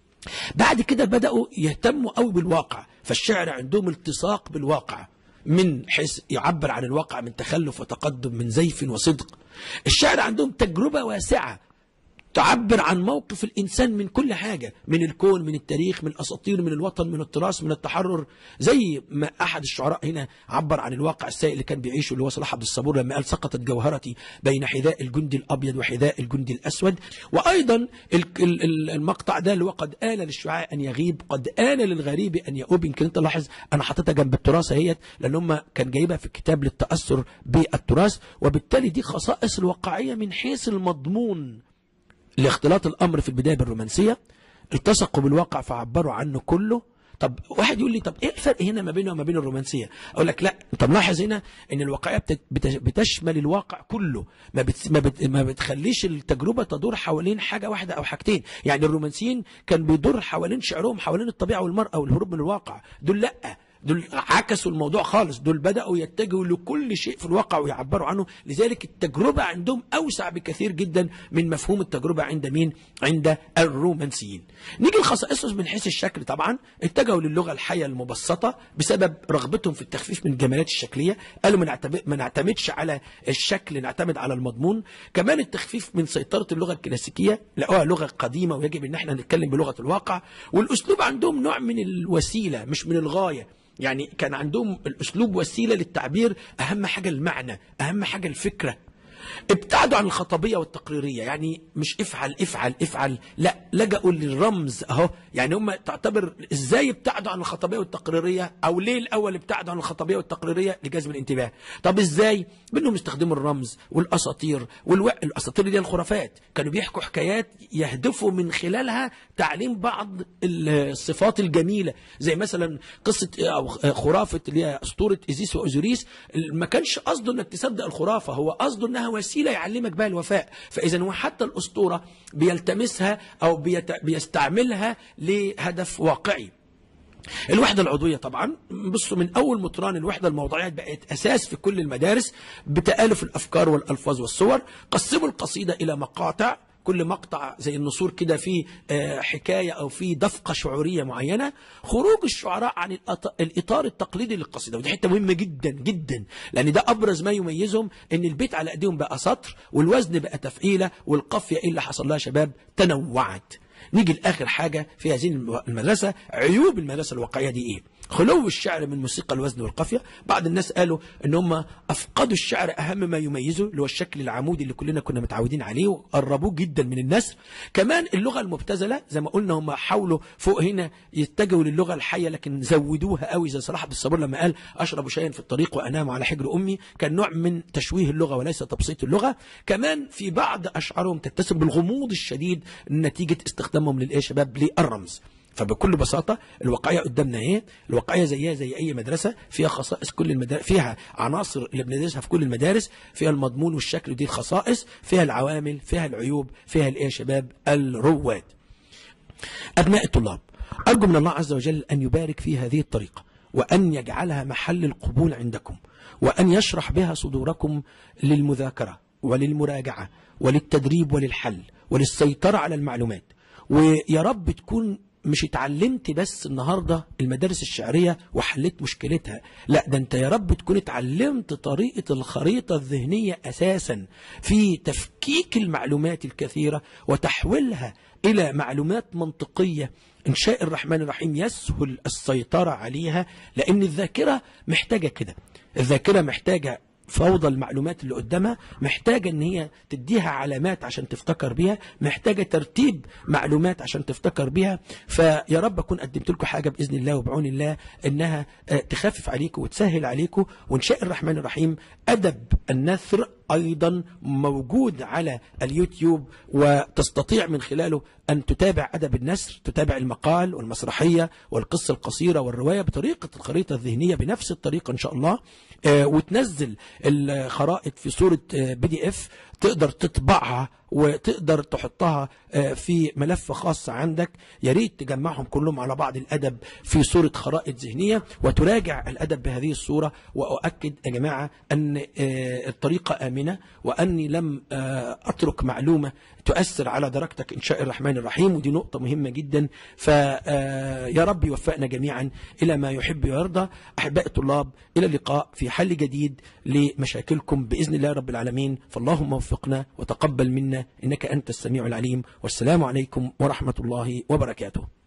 بعد كده بدأوا يهتموا قوي بالواقع فالشعر عندهم التصاق بالواقع من حيث يعبر عن الواقع من تخلف وتقدم من زيف وصدق الشعر عندهم تجربة واسعة تعبر عن موقف الإنسان من كل حاجة من الكون من التاريخ من الأساطير من الوطن من التراث من التحرر زي ما أحد الشعراء هنا عبر عن الواقع السيء اللي كان بيعيشه اللي هو صلاح عبد الصبور لما قال سقطت جوهرتي بين حذاء الجندي الأبيض وحذاء الجندي الأسود وأيضا المقطع ده اللي هو قد آن للشعاع أن يغيب قد آن للغريب أن يؤوب يمكن أنت لاحظ أنا حطيتها جنب التراث اهيت لأن هم كان جايبها في الكتاب للتأثر بالتراث وبالتالي دي خصائص الواقعية من حيث المضمون لاختلاط الامر في البدايه بالرومانسيه التصقوا بالواقع فعبروا عنه كله طب واحد يقول لي طب ايه الفرق هنا ما بينه وما بين الرومانسيه اقول لك لا انت ملاحظ هنا ان الواقعيه بتشمل الواقع كله ما بت ما, بت ما بتخليش التجربه تدور حوالين حاجه واحده او حاجتين يعني الرومانسيين كان بيدور حوالين شعرهم حوالين الطبيعه والمراه والهروب من الواقع دول لا دول عكسوا الموضوع خالص دول بدأوا يتجهوا لكل شيء في الواقع ويعبروا عنه لذلك التجربة عندهم أوسع بكثير جدا من مفهوم التجربة عند مين عند الرومانسيين نيجي لخصائصهم من حيث الشكل طبعا اتجهوا للغة الحية المبسطة بسبب رغبتهم في التخفيف من الجمالات الشكلية قالوا ما نعتمدش على الشكل نعتمد على المضمون كمان التخفيف من سيطرة اللغة الكلاسيكية لقوها لغة قديمة ويجب ان احنا نتكلم بلغة الواقع والاسلوب عندهم نوع من الوسيلة مش من الغاية يعني كان عندهم الأسلوب وسيلة للتعبير أهم حاجة المعنى أهم حاجة الفكرة ابتعدوا عن الخطابية والتقريرية يعني مش افعل افعل افعل لا لجأوا للرمز اهو يعني هم تعتبر ازاي ابتعدوا عن الخطابية والتقريرية او ليه الاول ابتعدوا عن الخطابية والتقريرية لجذب الانتباه طب ازاي بانهم يستخدموا الرمز والاساطير والو... الاساطير دي الخرافات كانوا بيحكوا حكايات يهدفوا من خلالها تعليم بعض الصفات الجميلة زي مثلا قصة او خرافة اللي هي اسطورة ايزيس واوزوريس ما كانش قصده انك تصدق الخرافة هو قصده انها وسيله يعلمك بها الوفاء فاذا هو حتى الاسطوره بيلتمسها او بيت... بيستعملها لهدف واقعي الوحدة العضوية طبعا بصوا من أول مطران الوحدة الموضوعية بقت أساس في كل المدارس بتآلف الأفكار والألفاظ والصور قسموا القصيدة إلى مقاطع كل مقطع زي النصور كده فيه حكاية أو فيه دفقة شعورية معينة خروج الشعراء عن الإطار التقليدي للقصيدة ودي حتة مهمة جدا جدا لأن ده أبرز ما يميزهم إن البيت على أيديهم بقى سطر والوزن بقى تفعيلة والقافية إيه اللي حصل لها شباب تنوعت نيجي لآخر حاجة في هذه المدرسة عيوب المدرسة الواقعية دي إيه خلو الشعر من موسيقى الوزن والقافية بعض الناس قالوا ان هم افقدوا الشعر اهم ما يميزه اللي هو الشكل العمودي اللي كلنا كنا متعودين عليه وقربوه جدا من النثر كمان اللغة المبتذلة زي ما قلنا هم حاولوا فوق هنا يتجهوا للغة الحية لكن زودوها قوي زي صلاح عبد الصبور لما قال اشرب شيئا في الطريق وانام على حجر امي كان نوع من تشويه اللغة وليس تبسيط اللغة كمان في بعض اشعارهم تتسم بالغموض الشديد نتيجة استخدامهم للايه يا شباب للرمز فبكل بساطه الواقعيه قدامنا ايه الواقعيه زيها زي اي مدرسه فيها خصائص كل المدارس فيها عناصر اللي بندرسها في كل المدارس فيها المضمون والشكل ودي الخصائص فيها العوامل فيها العيوب فيها الايه يا شباب الرواد ابناء الطلاب ارجو من الله عز وجل ان يبارك في هذه الطريقه وان يجعلها محل القبول عندكم وان يشرح بها صدوركم للمذاكره وللمراجعه وللتدريب وللحل وللسيطره على المعلومات ويا رب تكون مش اتعلمت بس النهاردة المدارس الشعرية وحليت مشكلتها لا ده انت يا رب تكون اتعلمت طريقة الخريطة الذهنية اساسا في تفكيك المعلومات الكثيرة وتحويلها الى معلومات منطقية ان شاء الرحمن الرحيم يسهل السيطرة عليها لان الذاكرة محتاجة كده الذاكرة محتاجة فوضى المعلومات اللي قدامها محتاجة ان هي تديها علامات عشان تفتكر بيها محتاجة ترتيب معلومات عشان تفتكر بيها فيا رب اكون قدمت لكم حاجة باذن الله وبعون الله انها تخفف عليكم وتسهل عليكم وان شاء الرحمن الرحيم ادب النثر ايضا موجود على اليوتيوب وتستطيع من خلاله ان تتابع ادب النثر تتابع المقال والمسرحيه والقصه القصيره والروايه بطريقه الخريطه الذهنيه بنفس الطريقه ان شاء الله وتنزل الخرائط في صوره بي دي اف تقدر تطبعها وتقدر تحطها في ملف خاص عندك يا ريت تجمعهم كلهم على بعض الادب في صوره خرائط ذهنيه وتراجع الادب بهذه الصوره واؤكد يا جماعه ان الطريقه امنه واني لم اترك معلومه تؤثر على درجتك ان شاء الرحمن الرحيم ودي نقطه مهمه جدا فيا رب يوفقنا جميعا الى ما يحب ويرضى احباء الطلاب الى اللقاء في حل جديد لمشاكلكم باذن الله رب العالمين فاللهم وفقنا وتقبل منا إنك أنت السميع العليم والسلام عليكم ورحمة الله وبركاته